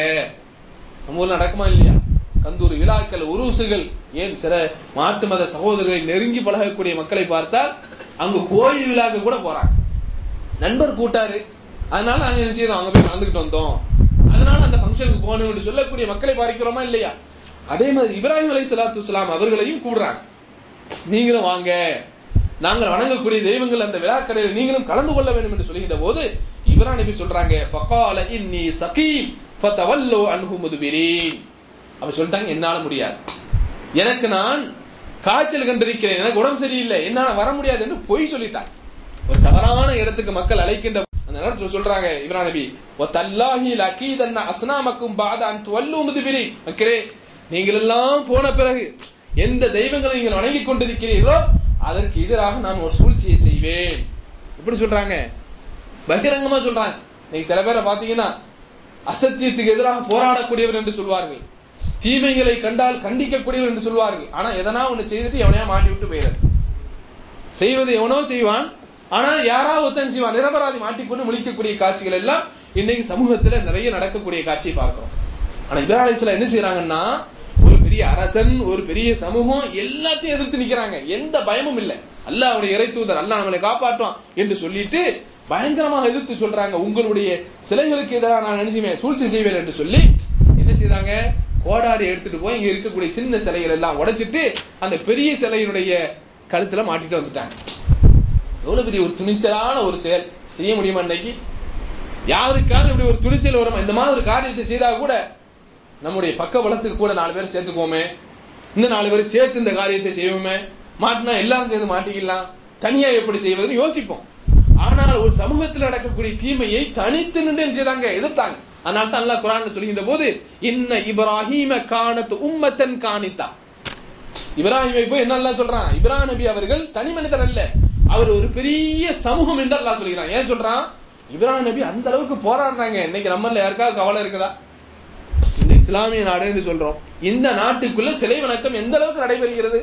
நம்ம ஊர்ல நடக்குமா இல்லையா கந்தூரி விழாக்கள் உருசுகள் ஏன் சில மாட்டு மத சகோதரர்களை நெருங்கி பழகக்கூடிய மக்களை பார்த்தால் அங்கு கோயில் விழாக்கு கூட போறாங்க நண்பர் கூட்டாரு அதனால நாங்க என்ன செய்யறோம் அங்க போய் கலந்துக்கிட்டு வந்தோம் அதனால அந்த ஃபங்க்ஷனுக்கு போகணும் என்று சொல்லக்கூடிய மக்களை பார்க்கிறோமா இல்லையா அதே மாதிரி இப்ராஹிம் அலை சலாத்து வலாம் அவர்களையும் கூடுறாங்க நீங்களும் வாங்க நாங்கள் வணங்கக்கூடிய தெய்வங்கள் அந்த விழாக்கடையில் நீங்களும் கலந்து கொள்ள வேண்டும் என்று சொல்கின்ற போது இப்ராஹிம் நபி சொல்றாங்க ஃபகால இன்னி சகீம் ஃபதவல்லு அன்ஹு முதுபிரீன் அப்ப சொல்லிட்டாங்க என்னால முடியாது எனக்கு நான் காய்ச்சல் கண்டிருக்கிறேன் எனக்கு உடம்பு சரியில்லை என்னால வர முடியாது என்று பொய் சொல்லிட்டாங்க ஒரு தவறான இடத்துக்கு மக்கள் அழைக்கின்ற அந்த நேரத்தில் சொல்றாங்க இப்ராஹிம் நபி ஒத்தல்லாஹி லகீதன்ன அஸ்னாமக்கும் பாத அன் துவல்லு முதுபிரி மக்களே நீங்கள் எல்லாம் போன பிறகு எந்த தெய்வங்களை நீங்கள் வணங்கிக் கொண்டிருக்கிறீர்களோ அதற்கு எதிராக நான் ஒரு சூழ்ச்சியை செய்வேன் எப்படி சொல்றாங்க பகிரங்கமா சொல்றாங்க நீங்க சில பேரை பாத்தீங்கன்னா அசத்தியத்துக்கு எதிராக போராடக்கூடியவர் என்று சொல்வார்கள் தீமைகளை கண்டால் கண்டிக்கக்கூடியவர் என்று சொல்வார்கள் ஆனா எதனா ஒண்ணு செய்துட்டு எவனையா மாட்டி விட்டு போயிடாரு செய்வது எவனோ செய்வான் ஆனா யாராவது ஒருத்தன் செய்வான் நிரபராதி மாட்டிக்கொண்டு முழிக்கக்கூடிய காட்சிகள் எல்லாம் இன்னைக்கு சமூகத்துல நிறைய நடக்கக்கூடிய காட்சியை பார்க்கிறோம் ஆனா இப்ராஹிம்ல என்ன செய்யறாங்கன்னா ஒரு பெரிய அரசன் ஒரு பெரிய சமூகம் எல்லாத்தையும் எதிர்த்து நிக்கிறாங்க எந்த பயமும் இல்ல அல்லாஹ் அவருடைய இறை தூதர் அல்லாஹ் நம்மளை காப்பாற்றுவான் என்று சொல்லிட்டு பயங்கரமாக எதிர்த்து சொல்றாங்க உங்களுடைய சிலைகளுக்கு எதிராக நான் நினைச்சுவேன் சூழ்ச்சி செய்வேன் என்று சொல்லி என்ன செய்தாங்க கோடாரி எடுத்துட்டு போய் இங்க இருக்கக்கூடிய சின்ன சிலைகள் எல்லாம் உடைச்சிட்டு அந்த பெரிய சிலையினுடைய கழுத்துல மாட்டிட்டு வந்துட்டாங்க எவ்வளவு பெரிய ஒரு துணிச்சலான ஒரு செயல் செய்ய முடியுமா இன்னைக்கு யாருக்காவது இப்படி ஒரு துணிச்சல் வரும் இந்த மாதிரி ஒரு காரியத்தை செய்தா கூட நம்முடைய பக்க பலத்துக்கு கூட நாலு பேர் சேர்த்துக்கோமே இந்த நாலு பேர் சேர்த்து இந்த காரியத்தை செய்வோமே மாட்டினா எல்லாரும் சேர்ந்து மாட்டிக்கலாம் தனியா எப்படி செய்வதுன்னு யோசிப்போம் ஆனால் ஒரு சமூகத்தில் நடக்கக்கூடிய தீமையை தனித்து நின்று என்ன செய்தாங்க எதிர்த்தாங்க அதனால தான் அல்லாஹ் குரான்ல சொல்கின்ற போது இன்ன இப்ராஹிம காணத் உம்மத்தன் காணித்தா இப்ராஹிமை போய் என்ன அல்லாஹ் சொல்றான் இப்ராஹிம் நபி அவர்கள் தனி மனிதர் அல்ல அவர் ஒரு பெரிய சமூகம் என்று அல்லாஹ் சொல்கிறான் ஏன் சொல்றான் இப்ராஹிம் நபி அந்த அளவுக்கு போராடுறாங்க இன்னைக்கு நம்மள யாருக்காவது கவலை இருக்குதா இந்த இஸ்லாமிய நாடு என்று சொல்றோம் இந்த நாட்டுக்குள்ள சிலை வணக்கம் எந்த அளவுக்கு நடைபெறுகிறது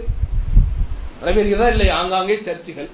நடைபெறுகிறதா இல்லை ஆங்காங்கே சர்ச்சுகள்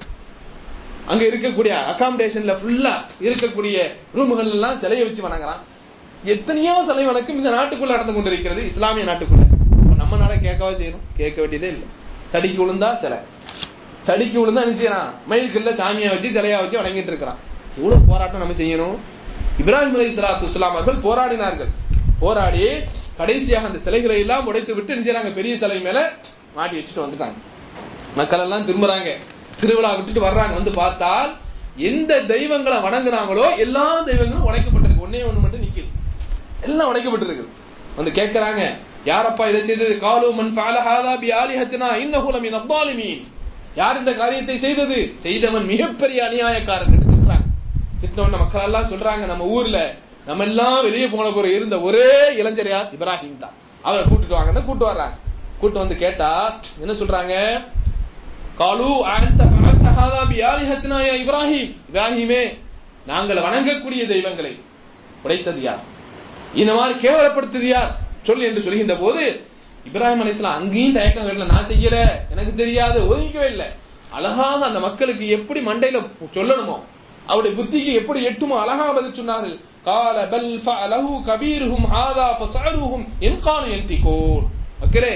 அங்க இருக்கக்கூடிய அகாமடேஷன்ல ஃபுல்லா இருக்கக்கூடிய ரூம்கள் எல்லாம் சிலையை வச்சு வணங்குறான் எத்தனையோ சிலை வணக்கம் இந்த நாட்டுக்குள்ள நடந்து கொண்டிருக்கிறது இஸ்லாமிய நாட்டுக்குள்ள அப்ப நம்ம நாட கேட்கவா செய்யணும் கேட்க வேண்டியதே இல்லை தடிக்கு விழுந்தா சிலை தடிக்கு விழுந்தா என்ன செய்யறான் மயில்கல்ல சாமியா வச்சு சிலையா வச்சு வணங்கிட்டு இருக்கிறான் எவ்வளவு போராட்டம் நம்ம செய்யணும் இப்ராஹிம் அலி சலாத்து இஸ்லாம் அவர்கள் போராடினார்கள் போராடி கடைசியாக அந்த சிலைகளை எல்லாம் உடைத்து விட்டு என்ன செய்யறாங்க பெரிய சிலை மேல மாட்டி வச்சுட்டு வந்துட்டாங்க மக்கள் எல்லாம் திரும்புறாங்க திருவிழா விட்டுட்டு வர்றாங்க வந்து பார்த்தால் எந்த தெய்வங்களை வணங்குறாங்களோ எல்லா தெய்வங்களும் உடைக்கப்பட்டிருக்கு ஒன்னே ஒண்ணு மட்டும் நிக்குது எல்லாம் உடைக்கப்பட்டிருக்கு வந்து கேட்கறாங்க யாரப்பா இதை செய்தது காலு மன் ஃபஅல ஹாதா பி ஆலிஹத்தினா இன்னஹு லமின் அத்தாலிமீன் யார் இந்த காரியத்தை செய்தது செய்தவன் மிகப்பெரிய அநியாயக்காரன் என்று திட்டுறாங்க திட்டின மக்கள் எல்லாம் சொல்றாங்க நம்ம ஊர்ல நம்ம எல்லாம் வெளியே போன போற இருந்த ஒரே இளைஞர் யார் இப்ராஹிம் தான் அவரை கூட்டிட்டு வாங்க கூட்டு வர்றாங்க கூட்டு வந்து கேட்டா என்ன சொல்றாங்க காலு அன்த ஃபஅல்த ஹாதா பி ஆலிஹத்தினா யா இப்ராஹிம் இப்ராஹிமே நாங்கள் வணங்கக்கூடிய தெய்வங்களை உடைத்தது யார் இந்த மாதிரி கேவலப்படுத்தது யார் சொல் என்று சொல்கின்ற போது இப்ராஹிம் அலிஸ்லாம் அங்கேயும் தயக்கம் வரல நான் செய்யல எனக்கு தெரியாது ஒதுக்கவே இல்லை அழகாக அந்த மக்களுக்கு எப்படி மண்டையில சொல்லணுமோ அவருடைய புத்திக்கு எப்படி எட்டுமோ அழகா பதில் சொன்னார்கள் கால பல் ஃபஅலஹு கபீருஹும் ஹாதா ஃபஸஅலுஹும் இன் கானு யன்திகூன் மக்களே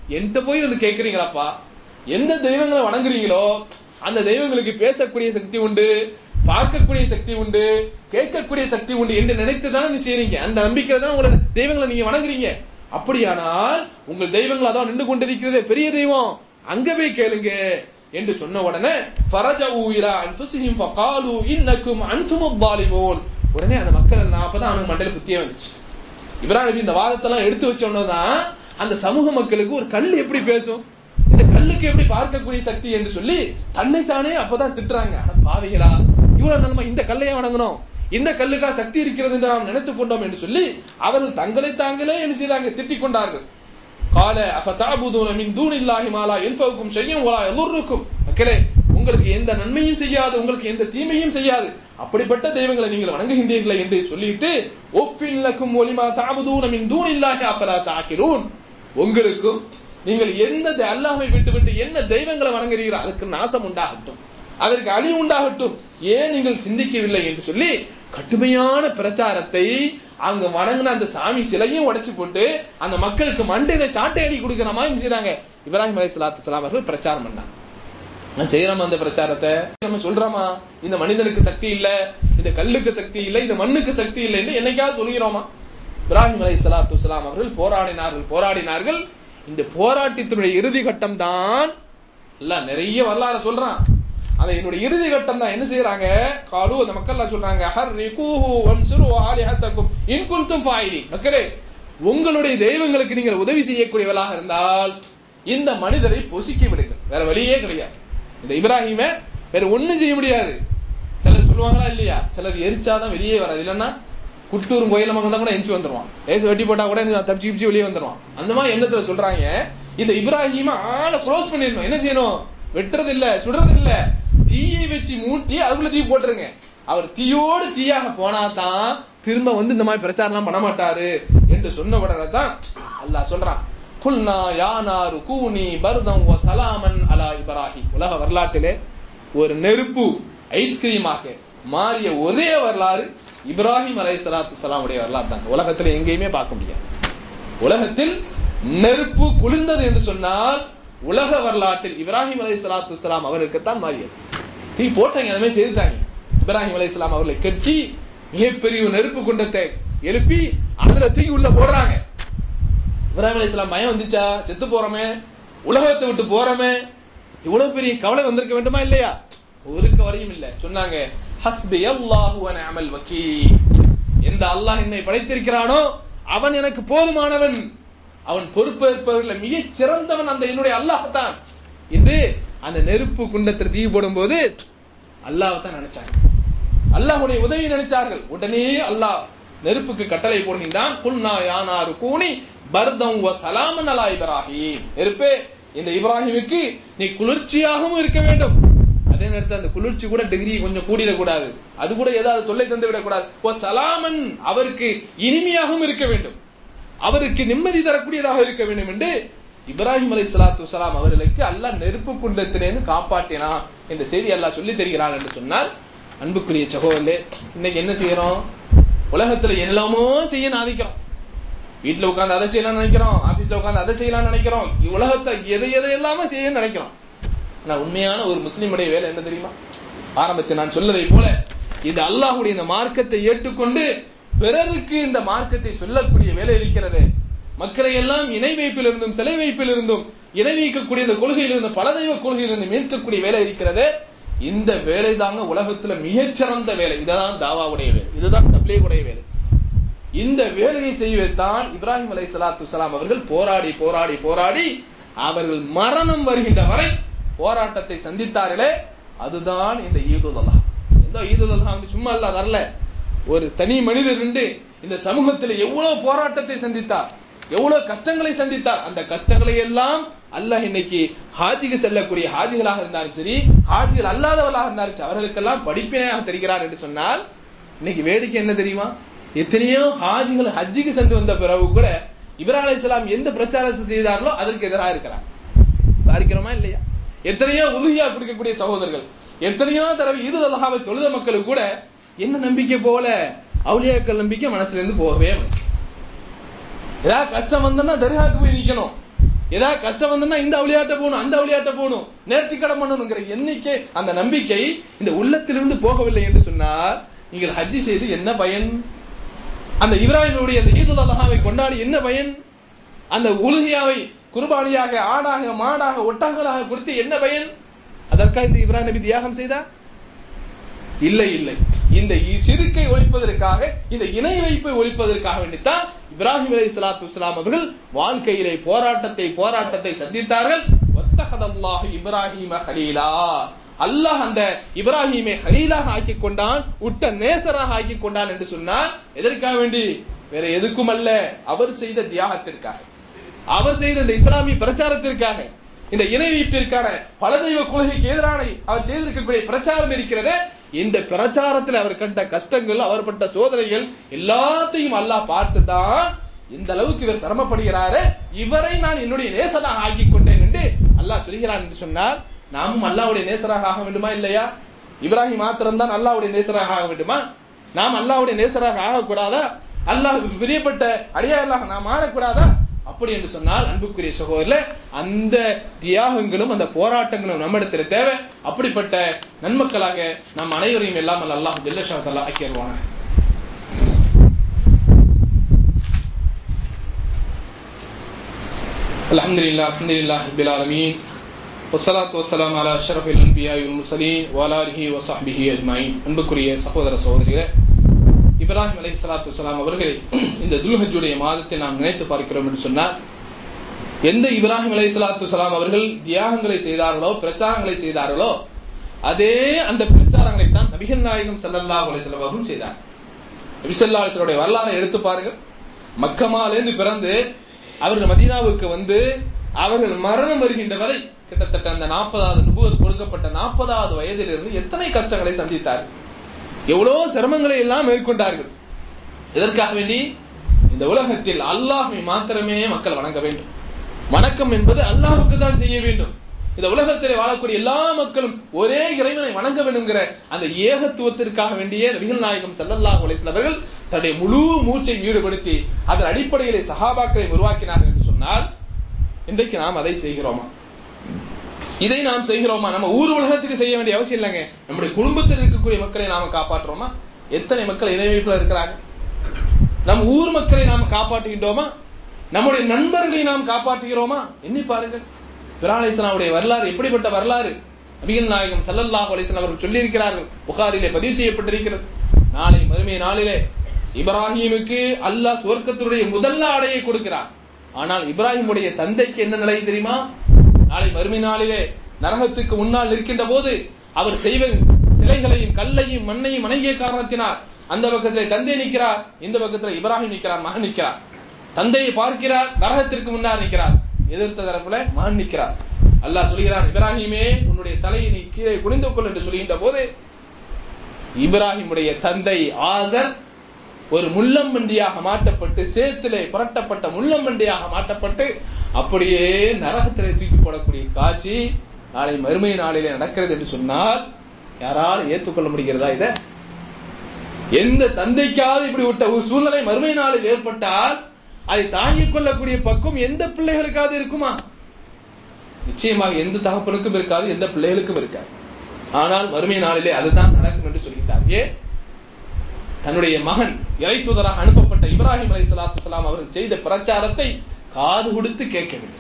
என்கிட்ட போய் வந்து கேக்குறீங்களாப்பா எந்த தெய்வங்களை வணங்குறீங்களோ அந்த தெய்வங்களுக்கு பேசக்கூடிய சக்தி உண்டு பார்க்கக்கூடிய சக்தி உண்டு கேட்கக்கூடிய சக்தி உண்டு என்று நினைத்து தானே நீ செய்றீங்க அந்த நம்பிக்கை தான் உங்களோட தெய்வங்களை நீங்க வணங்குறீங்க அப்படியானால் உங்கள் தெய்வங்கள் அதான் நின்று கொண்டிருக்கிறதே பெரிய தெய்வம் அங்க போய் கேளுங்க என்று சொன்ன உடனே ஃபரஜஉ இலா அன்ஃபுஸிஹிம் ஃபகாலு இன்னக்கும் அன்தும் ظالمون உடனே அந்த மக்கள் எல்லாம் அப்பதான் அவனுக்கு மண்டையில புத்தியே வந்துச்சு இப்ராஹிம் நபி இந்த வாதத்தெல்லாம் எடுத்து வச்சோன்னதான் அந்த சமூக மக்களுக்கு ஒரு கல் எப்படி பேசும் இந்த கல்லுக்கு எப்படி பார்க்கக்கூடிய சக்தி என்று சொல்லி தன்னைத்தானே அப்பதான் திட்டுறாங்க அட பாவிகளா இவ்வளவு நம்ம இந்த கல்லையே வணங்கணும் இந்த கல்லுக்கா சக்தி இருக்கிறது என்று நாம் நினைத்துக் கொண்டோம் என்று சொல்லி அவர்கள் தங்களை தாங்களே என்ன செய்தாங்க திட்டிக் கொண்டார்கள் கால அஃபதஅபுதுன மின் தூனில்லாஹி மா லா யன்ஃபவுக்கும் ஷையன் வலா யதுர்ருக்கும் மக்களே உங்களுக்கு எந்த நன்மையும் செய்யாது உங்களுக்கு எந்த தீமையும் செய்யாது அப்படிப்பட்ட தெய்வங்களை நீங்கள் வணங்குகின்றீர்களே என்று சொல்லிட்டு ஒஃபின் லக்கும் ஒலிமா தஅபுதுன மின் தூனில்லாஹி அஃபலா தஅகிலூன் உங்களுக்கும் நீங்கள் எந்த தெ- அல்லாஹ்வை விட்டு விட்டு என்ன தெய்வங்களை வணங்குறீர்களோ அதுக்கு நாசம் உண்டாகட்டும் அதற்கு அழி உண்டாகட்டும் ஏன் நீங்கள் சிந்திக்கவில்லை என்று சொல்லி கடுமையான பிரச்சாரத்தை அங்க வணங்கின அந்த சாமி சிலையும் உடைச்சு போட்டு அந்த மக்களுக்கு மண்டையில சாட்டை அடி கொடுக்கிற மாதிரி செய்றாங்க இப்ராஹிம் அலை சலாத்து அவர்கள் பிரச்சாரம் பண்ணாங்க நான் செய்யறோமா அந்த பிரச்சாரத்தை நம்ம சொல்றோமா இந்த மனிதனுக்கு சக்தி இல்ல இந்த கல்லுக்கு சக்தி இல்ல இந்த மண்ணுக்கு சக்தி இல்லை என்று என்னைக்காவது சொல்கிறோமா இப்ராஹிம் அலை சலாத்து அவர்கள் போராடினார்கள் போராடினார்கள் இந்த போராட்டத்தினுடைய இறுதி கட்டம் தான் இல்ல நிறைய வரலாறு சொல்றான் அந்த என்னுடைய இறுதி கட்டம் தான் என்ன செய்யறாங்க காலு அந்த மக்கள் சொல்றாங்க ஹர் ரிகூஹு வன்சுரு ஆலிஹத்தக்கும் இன் குன்தும் ஃபாயிலி மக்களே உங்களுடைய தெய்வங்களுக்கு நீங்கள் உதவி செய்யக்கூடியவர்களாக இருந்தால் இந்த மனிதரை பொசிக்க விடுங்கள் வேற வழியே கிடையாது இந்த இப்ராஹிமை வேற ஒண்ணும் செய்ய முடியாது சிலர் சொல்லுவாங்களா இல்லையா சிலர் எரிச்சாதான் வெளியே வராது இல்லைன்னா குட்டூரும் கோயில மகன் கூட எஞ்சி வந்துருவான் லேசு வெட்டி போட்டா கூட தப்பிச்சு கிப்பிச்சு வெளியே வந்துருவான் அந்த மாதிரி எண்ணத்துல சொல்றாங்க இந்த இப்ராஹிம ஆளை க்ளோஸ் பண்ணிடணும் என்ன செய்யணும் வெட்டுறது இல்ல சுடுறது இல்ல தீயை வச்சு மூட்டி அதுக்குள்ள தீ போட்டுருங்க அவர் தீயோடு தீயாக போனா தான் திரும்ப வந்து இந்த மாதிரி பிரச்சாரம் பண்ண மாட்டாரு என்று சொன்ன உடனே தான் அல்லாஹ் சொல்றான் குல்னா யானாரு கூனி பர்தம் வ சலாமன் அலா இப்ராஹிம் உலக வரலாற்றிலே ஒரு நெருப்பு ஐஸ்கிரீமாக மாறிய ஒரே வரலாறு இப்ராஹிம் அலை சலாத்து சலாம் உடைய வரலாறு தாங்க உலகத்துல எங்கேயுமே பார்க்க முடியாது உலகத்தில் நெருப்பு குளிர்ந்தது என்று சொன்னால் உலக வரலாற்றில் இப்ராஹிம் அலை சலாத்து சலாம் அவருக்குத்தான் மாறியது தீ போட்டாங்க அந்த மாதிரி செய்துட்டாங்க இப்ராஹிம் அலை சலாம் அவர்களை கட்டி மிகப்பெரிய ஒரு நெருப்பு குண்டத்தை எழுப்பி அதுல தூக்கி உள்ள போடுறாங்க இப்ராஹிம் அலை சலாம் பயம் வந்துச்சா செத்து போறோமே உலகத்தை விட்டு போறோமே இவ்வளவு பெரிய கவலை வந்திருக்க வேண்டுமா இல்லையா ஒரு கவலையும் இல்ல சொன்னாங்க ஹஸ்பி அல்லாஹு வ நிஅமல் வக்கீல் எந்த அல்லாஹ் என்னை படைத்திருக்கிறானோ அவன் எனக்கு போதுமானவன் அவன் பொறுப்பேற்பவர்கள் மிக சிறந்தவன் அந்த என்னுடைய அல்லாஹ் தான் என்று அந்த நெருப்பு குண்டத்தில் தீ போடும்போது அல்லாஹ் தான் நினைச்சாங்க அல்லாஹ்வுடைய உதவி நினைச்சார்கள் உடனே அல்லாஹ் நெருப்புக்கு கட்டளை போடுகின்றான் குல்னா யானாரு கூனி பர்தம் வ சலாமன் அலா இப்ராஹிம் நெருப்பே இந்த இப்ராஹிமுக்கு நீ குளிர்ச்சியாகவும் இருக்க வேண்டும் அதே நேரத்தில் அந்த குளிர்ச்சி கூட டிகிரி கொஞ்சம் கூடிடக்கூடாது அது கூட ஏதாவது தொல்லை தந்து விடக்கூடாது ஓ சலாமன் அவருக்கு இனிமையாகவும் இருக்க வேண்டும் அவருக்கு நிம்மதி தரக்கூடியதாக இருக்க வேண்டும் என்று இப்ராஹிம் அலை சலாத்து வலாம் அவர்களுக்கு அல்லாஹ் நெருப்பு குண்டத்திலிருந்து காப்பாற்றினா என்ற செய்தி அல்லாஹ் சொல்லி தருகிறான் என்று சொன்னால் அன்புக்குரிய சகோதரே இன்னைக்கு என்ன செய்யறோம் உலகத்துல எல்லாமோ செய்ய நாதிக்கிறோம் வீட்டுல உட்கார்ந்து அதை செய்யலாம்னு நினைக்கிறோம் ஆபீஸ்ல உட்கார்ந்து அதை செய்யலாம்னு நினைக்கிறோம் உலகத்தை எதை எதை எல்லாமே செய்ய நினைக்கிறோம் ஆனா உண்மையான ஒரு முஸ்லிமுடைய வேலை என்ன தெரியுமா ஆரம்பத்தில் நான் சொல்லதை போல இந்த அல்லாஹ்வுடைய இந்த மார்க்கத்தை ஏற்றுக்கொண்டு பிறருக்கு இந்த மார்க்கத்தை சொல்லக்கூடிய வேலை இருக்கிறது மக்களை எல்லாம் இணை வைப்பிலிருந்தும் சிலை வைப்பிலிருந்தும் இணை வைக்கக்கூடிய இந்த கொள்கையிலிருந்து பல தெய்வ கொள்கையிலிருந்து மீட்கக்கூடிய வேலை இருக்கிறது இந்த வேலை தாங்க உலகத்துல மிகச்சிறந்த வேலை இதுதான் தாவாவுடைய வேலை இதுதான் தப்லீகுடைய வேலை இந்த வேலையை செய்வதுதான் இப்ராஹிம் அலை சலாத்து சலாம் அவர்கள் போராடி போராடி போராடி அவர்கள் மரணம் வருகின்ற வரை போராட்டத்தை சந்தித்தார்களே அதுதான் இந்த ஈதுல் அல்லாஹ் இந்த ஈதுல் அல்லாஹ் வந்து சும்மா அல்ல வரல ஒரு தனி மனிதர் நின்று இந்த சமூகத்தில் எவ்வளவு போராட்டத்தை சந்தித்தார் எவ்வளவு கஷ்டங்களை சந்தித்தார் அந்த கஷ்டங்களை எல்லாம் அல்லாஹ் இன்னைக்கு ஹாஜிக்கு செல்லக்கூடிய ஹாஜிகளாக இருந்தாலும் சரி ஹாஜிகள் அல்லாதவர்களாக இருந்தாலும் சரி அவர்களுக்கெல்லாம் படிப்பினையாக தெரிகிறார் என்று சொன்னால் இன்னைக்கு வேடிக்கை என்ன தெரியுமா எத்தனையோ ஹாஜிகள் ஹஜ்ஜிக்கு சென்று வந்த பிறகு கூட இப்ராஹிம் அலைஹிஸ்ஸலாம் எந்த பிரச்சாரத்தை செய்தார்களோ அதற்கு எதிராக இருக்கிறார் பார்க்கிறோமா இல்லையா எத்தனையோ உதவியா கொடுக்கக்கூடிய சகோதரர்கள் எத்தனையோ தடவை ஈது அல்லாஹாவை தொழுத மக்களுக்கு கூட என்ன நம்பிக்கை போல அவுலியாக்கள் நம்பிக்கை மனசுல இருந்து போகவே மாட்டேங்குது. ஏதாவது கஷ்டம் வந்தோம்னா தர்காக்கு போய் நிக்கணும் ஏதாவது கஷ்டம் வந்தா இந்த விளையாட்ட போகணும் அந்த விளையாட்ட போகணும் நேர்த்திக்கடன் பண்ணணுங்கிற எண்ணிக்கை அந்த நம்பிக்கை இந்த உள்ளத்திலிருந்து போகவில்லை என்று சொன்னால் நீங்கள் ஹஜ்ஜி செய்து என்ன பயன் அந்த இப்ராஹிமுடைய அந்த ஈதுல் அல்ஹாவை கொண்டாடி என்ன பயன் அந்த உலுகியாவை குர்பானியாக ஆடாக மாடாக ஒட்டகங்களாக கொடுத்து என்ன பயன் அதற்காக இந்த இப்ராஹிம் நபி தியாகம் செய்தா இல்லை இல்லை இந்த சிறுக்கை ஒழிப்பதற்காக இந்த இணை வைப்பை ஒழிப்பதற்காக வேண்டித்தான் இப்ராஹிம் அலை சலாத்து வலாம் அவர்கள் வாழ்க்கையிலே போராட்டத்தை போராட்டத்தை சந்தித்தார்கள் ஒத்தகதல்லாஹ் இப்ராஹிம ஹலீலா அல்லாஹ் அந்த இப்ராஹிமை ஹலீலாக ஆக்கி கொண்டான் உட்ட நேசராக ஆக்கி கொண்டான் என்று சொன்னால் எதற்காக வேண்டி வேற எதுக்கும் அல்ல அவர் செய்த தியாகத்திற்காக அவர் செய்த இந்த இஸ்லாமிய பிரச்சாரத்திற்காக இந்த இணை வைப்பிற்கான பல தெய்வ கொள்கைக்கு எதிரான அவர் செய்திருக்கக்கூடிய பிரச்சாரம் இருக்கிறது இந்த பிரச்சாரத்தில் அவர் கண்ட கஷ்டங்கள் அவர் பட்ட சோதனைகள் எல்லாத்தையும் அல்லாஹ் பார்த்து தான் இந்த அளவுக்கு இவர் சிரமப்படுகிறாரு இவரை நான் என்னுடைய நேசராக ஆக்கிக் கொண்டேன் என்று அல்லாஹ் சொல்கிறான் என்று சொன்னால் நாமும் அல்லாவுடைய நேசராக ஆக வேண்டுமா இல்லையா இப்ராஹிம் மாத்திரம் தான் அல்லாவுடைய நேசராக ஆக வேண்டுமா நாம் அல்லாவுடைய நேசராக ஆகக்கூடாதா அல்லாஹ் பிரியப்பட்ட அடியார்களாக நாம் ஆடக்கூடாதா அப்படி என்று சொன்னால் அன்புக்குரிய சகோதரர் அந்த தியாகங்களும் அந்த போராட்டங்களும் நம்மிடத்தில் தேவை அப்படிப்பட்ட நன்மக்களாக நம் அனைவரையும் எல்லாம் அல்லாஹ் ஜெல்லஷாத்தல்லா ஆக்கிடுவாங்க الحمد لله الحمد لله رب العالمين والصلاة والسلام على أشرف الأنبياء والمرسلين وعلى آله وصحبه أجمعين அன்புக்குரிய சகோதர சகோதரிகளே இப்ராஹிம் அலை சலாத்து வலாம் அவர்களை இந்த துல்ஹஜுடைய மாதத்தை நாம் நினைத்து பார்க்கிறோம் என்று சொன்னால் எந்த இப்ராஹிம் அலை சலாத்து வலாம் அவர்கள் தியாகங்களை செய்தார்களோ பிரச்சாரங்களை செய்தார்களோ அதே அந்த பிரச்சாரங்களை தான் நபிகள் நாயகம் சல்லல்லா அலிஸ்லாம் அவர்களும் செய்தார் நபிசல்லா அலிஸ்லோடைய வரலாறை எடுத்து பாருங்கள் மக்கமாலேருந்து பிறந்து அவர்கள் மதீனாவுக்கு வந்து அவர்கள் மரணம் வருகின்ற வரை கிட்டத்தட்ட அந்த நாற்பதாவது நுபுவத் கொடுக்கப்பட்ட நாற்பதாவது வயதிலிருந்து எத்தனை கஷ்டங்களை சந்தித்தார்கள் எவ்வளவு சிரமங்களை எல்லாம் மேற்கொண்டார்கள் இதற்காக வேண்டி இந்த உலகத்தில் அல்லாஹை மாத்திரமே மக்கள் வணங்க வேண்டும் வணக்கம் என்பது அல்லாஹுக்கு தான் செய்ய வேண்டும் இந்த உலகத்தில் வாழக்கூடிய எல்லா மக்களும் ஒரே இறைவனை வணங்க வேண்டும்ங்கிற அந்த ஏகத்துவத்திற்காக வேண்டிய நபிகள் நாயகம் சல்லல்லாஹ் அலிஸ்லாம் அவர்கள் தன்னுடைய முழு மூச்சை ஈடுபடுத்தி அதன் அடிப்படையிலே சஹாபாக்களை உருவாக்கினார்கள் என்று சொன்னால் இன்றைக்கு நாம் அதை செய்கிறோமா இதை நாம் செய்கிறோமா நம்ம ஊர் உலகத்துக்கு செய்ய வேண்டிய அவசியம் இல்லைங்க நம்முடைய குடும்பத்தில் இருக்கக்கூடிய மக்களை நாம காப்பாற்றுறோமா எத்தனை மக்கள் இணைவைப்புல இருக்கிறாங்க நம் ஊர் மக்களை நாம் காப்பாற்றுகின்றோமா நம்முடைய நண்பர்களை நாம் காப்பாற்றுகிறோமா எண்ணி பாருங்கள் பிராலேசனாவுடைய வரலாறு எப்படிப்பட்ட வரலாறு நபிகள் நாயகம் சல்லல்லாஹ் அலிஸ்லாம் அவர்கள் சொல்லியிருக்கிறார்கள் புகாரிலே பதிவு செய்யப்பட்டிருக்கிறது நாளை மறுமை நாளிலே இப்ராஹிமுக்கு அல்லாஹ் சுவர்க்கத்தினுடைய முதல் ஆடையை கொடுக்கிறார் ஆனால் இப்ராஹிமுடைய தந்தைக்கு என்ன நிலை தெரியுமா நாளை மறுமை நாளிலே நரகத்துக்கு முன்னால் நிற்கின்ற போது அவர் செய்வ சிலைகளையும் கல்லையும் மண்ணையும் வணங்கிய காரணத்தினால் அந்த பக்கத்தில் தந்தை நிற்கிறார் இந்த பக்கத்தில் இப்ராஹிம் நிற்கிறார் மகன் நிற்கிறார் தந்தையை பார்க்கிறார் நரகத்திற்கு முன்னால் நிற்கிறார் எதிர்த்த தரப்புல மகன் நிற்கிறார் அல்லாஹ் சொல்கிறான் இப்ராஹிமே உன்னுடைய தலையை நீ கீழே குனிந்து கொள் என்று சொல்கின்ற போது இப்ராஹிமுடைய தந்தை ஆசர் ஒரு முள்ளம்பண்டியாக மாட்டப்பட்டு சேத்திலே புரட்டப்பட்ட முள்ளம்பண்டியாக மாட்டப்பட்டு அப்படியே நரகத்திலே தூக்கி போடக்கூடிய காட்சி நாளை மறுமை நாளிலே நடக்கிறது என்று சொன்னால் யாரால் ஏற்றுக்கொள்ள முடிகிறதா இத எந்த தந்தைக்காவது இப்படி விட்ட ஒரு சூழ்நிலை மறுமை நாளில் ஏற்பட்டால் அதை தாங்கிக் கொள்ளக்கூடிய பக்கம் எந்த பிள்ளைகளுக்காவது இருக்குமா நிச்சயமாக எந்த தகப்பனுக்கும் இருக்காது எந்த பிள்ளைகளுக்கும் இருக்காது ஆனால் மறுமை நாளிலே அதுதான் நடக்கும் என்று சொல்கிறார் ஏன் தன்னுடைய மகன் இறை தூதராக அனுப்பப்பட்ட இப்ராஹிம் அலை சலாத்து சலாம் அவர்கள் செய்த பிரச்சாரத்தை காது கொடுத்து கேட்கவில்லை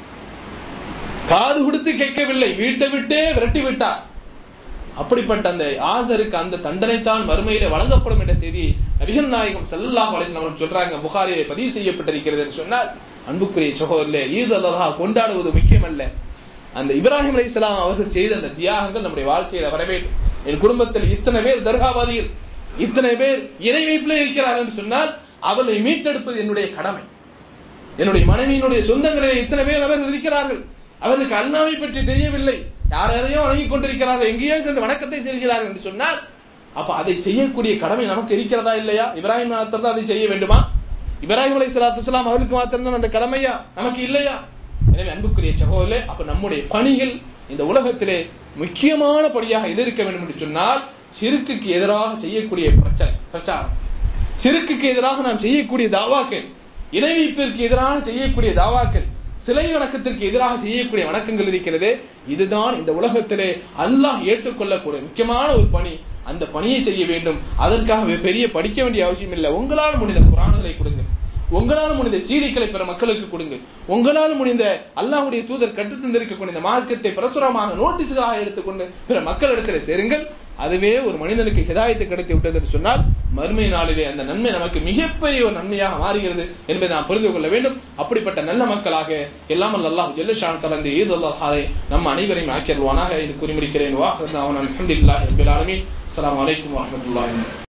காது கொடுத்து கேட்கவில்லை வீட்டை விட்டே விரட்டி விட்டார் அப்படிப்பட்ட அந்த ஆசருக்கு அந்த தண்டனை தான் மறுமையில வழங்கப்படும் என்ற செய்தி நபிகள் நாயகம் சல்லாஹ் அலிஸ்லாம் அவர்கள் சொல்றாங்க புகாரிலே பதிவு செய்யப்பட்டிருக்கிறது என்று சொன்னால் அன்புக்குரிய சகோதரே ஈத் அல்லஹா கொண்டாடுவது முக்கியம் அல்ல அந்த இப்ராஹிம் அலி இஸ்லாம் அவர்கள் செய்த அந்த தியாகங்கள் நம்முடைய வாழ்க்கையில வர வேண்டும் என் குடும்பத்தில் இத்தனை பேர் தர்காவாதிகள் இத்தனை பேர் இணை வைப்பில் இருக்கிறார்கள் என்று சொன்னால் அவளை மீட்டெடுப்பது என்னுடைய கடமை என்னுடைய மனைவியினுடைய சொந்தங்களிலே இத்தனை பேர் அவர்கள் இருக்கிறார்கள் அவர்களுக்கு அல்லாவை பற்றி தெரியவில்லை யாரையும் வணங்கிக் கொண்டிருக்கிறார்கள் எங்கேயோ சென்று வணக்கத்தை செய்கிறார்கள் என்று சொன்னால் அப்ப அதை செய்யக்கூடிய கடமை நமக்கு இருக்கிறதா இல்லையா இப்ராஹிம் மாத்திரம் அதை செய்ய வேண்டுமா இப்ராஹிம் அலை சலாத்து வலாம் அவர்களுக்கு மாத்திரம் அந்த கடமையா நமக்கு இல்லையா எனவே அன்புக்குரிய சகோதரே அப்ப நம்முடைய பணிகள் இந்த உலகத்திலே முக்கியமான படியாக எது இருக்க வேண்டும் என்று சொன்னால் சிறுக்குக்கு எதிராக செய்யக்கூடிய பிரச்சனை பிரச்சாரம் சிறுக்குக்கு எதிராக நாம் செய்யக்கூடிய தாவாக்கள் இணைவிப்பிற்கு எதிராக செய்யக்கூடிய தாவாக்கள் சிலை வணக்கத்திற்கு எதிராக செய்யக்கூடிய வணக்கங்கள் இருக்கிறதே இதுதான் இந்த உலகத்திலே அல்லாஹ் ஏற்றுக்கொள்ளக்கூடிய முக்கியமான ஒரு பணி அந்த பணியை செய்ய வேண்டும் அதற்காக பெரிய படிக்க வேண்டிய அவசியம் இல்லை உங்களால் முடிந்த குரான்களை கொடுங்க உங்களால் முடிந்த சீடிகளை பிற மக்களுக்கு கொடுங்கள் உங்களால் முடிந்த அல்லாஹ்வுடைய தூதர் கற்றுத் தந்திருக்கக்கூடிய இந்த மார்க்கத்தை பிரசுரமாக நோட்டீஸ்களாக எடுத்துக்கொண்டு பிற மக்களிடத்தில் சேருங்கள் அதுவே ஒரு மனிதனுக்கு ஹிதாயத்தை கிடைத்து விட்டது என்று சொன்னால் மறுமை நாளிலே அந்த நன்மை நமக்கு மிகப்பெரிய ஒரு நன்மையாக மாறுகிறது என்பதை நாம் புரிந்து கொள்ள வேண்டும் அப்படிப்பட்ட நல்ல மக்களாக எல்லாம் அல்லாஹ் ஜெல்லஷான் தலந்து ஈத் அல்லாஹாரை நம் அனைவரையும் ஆக்கியல்வானாக என்று கூறி முடிக்கிறேன் வாஹ் அல்ஹம்துலில்லாஹி ரப்பில் ஆலமீன் அஸ்ஸலாமு அலைக்கும் வரஹ்மத்துல்லாஹி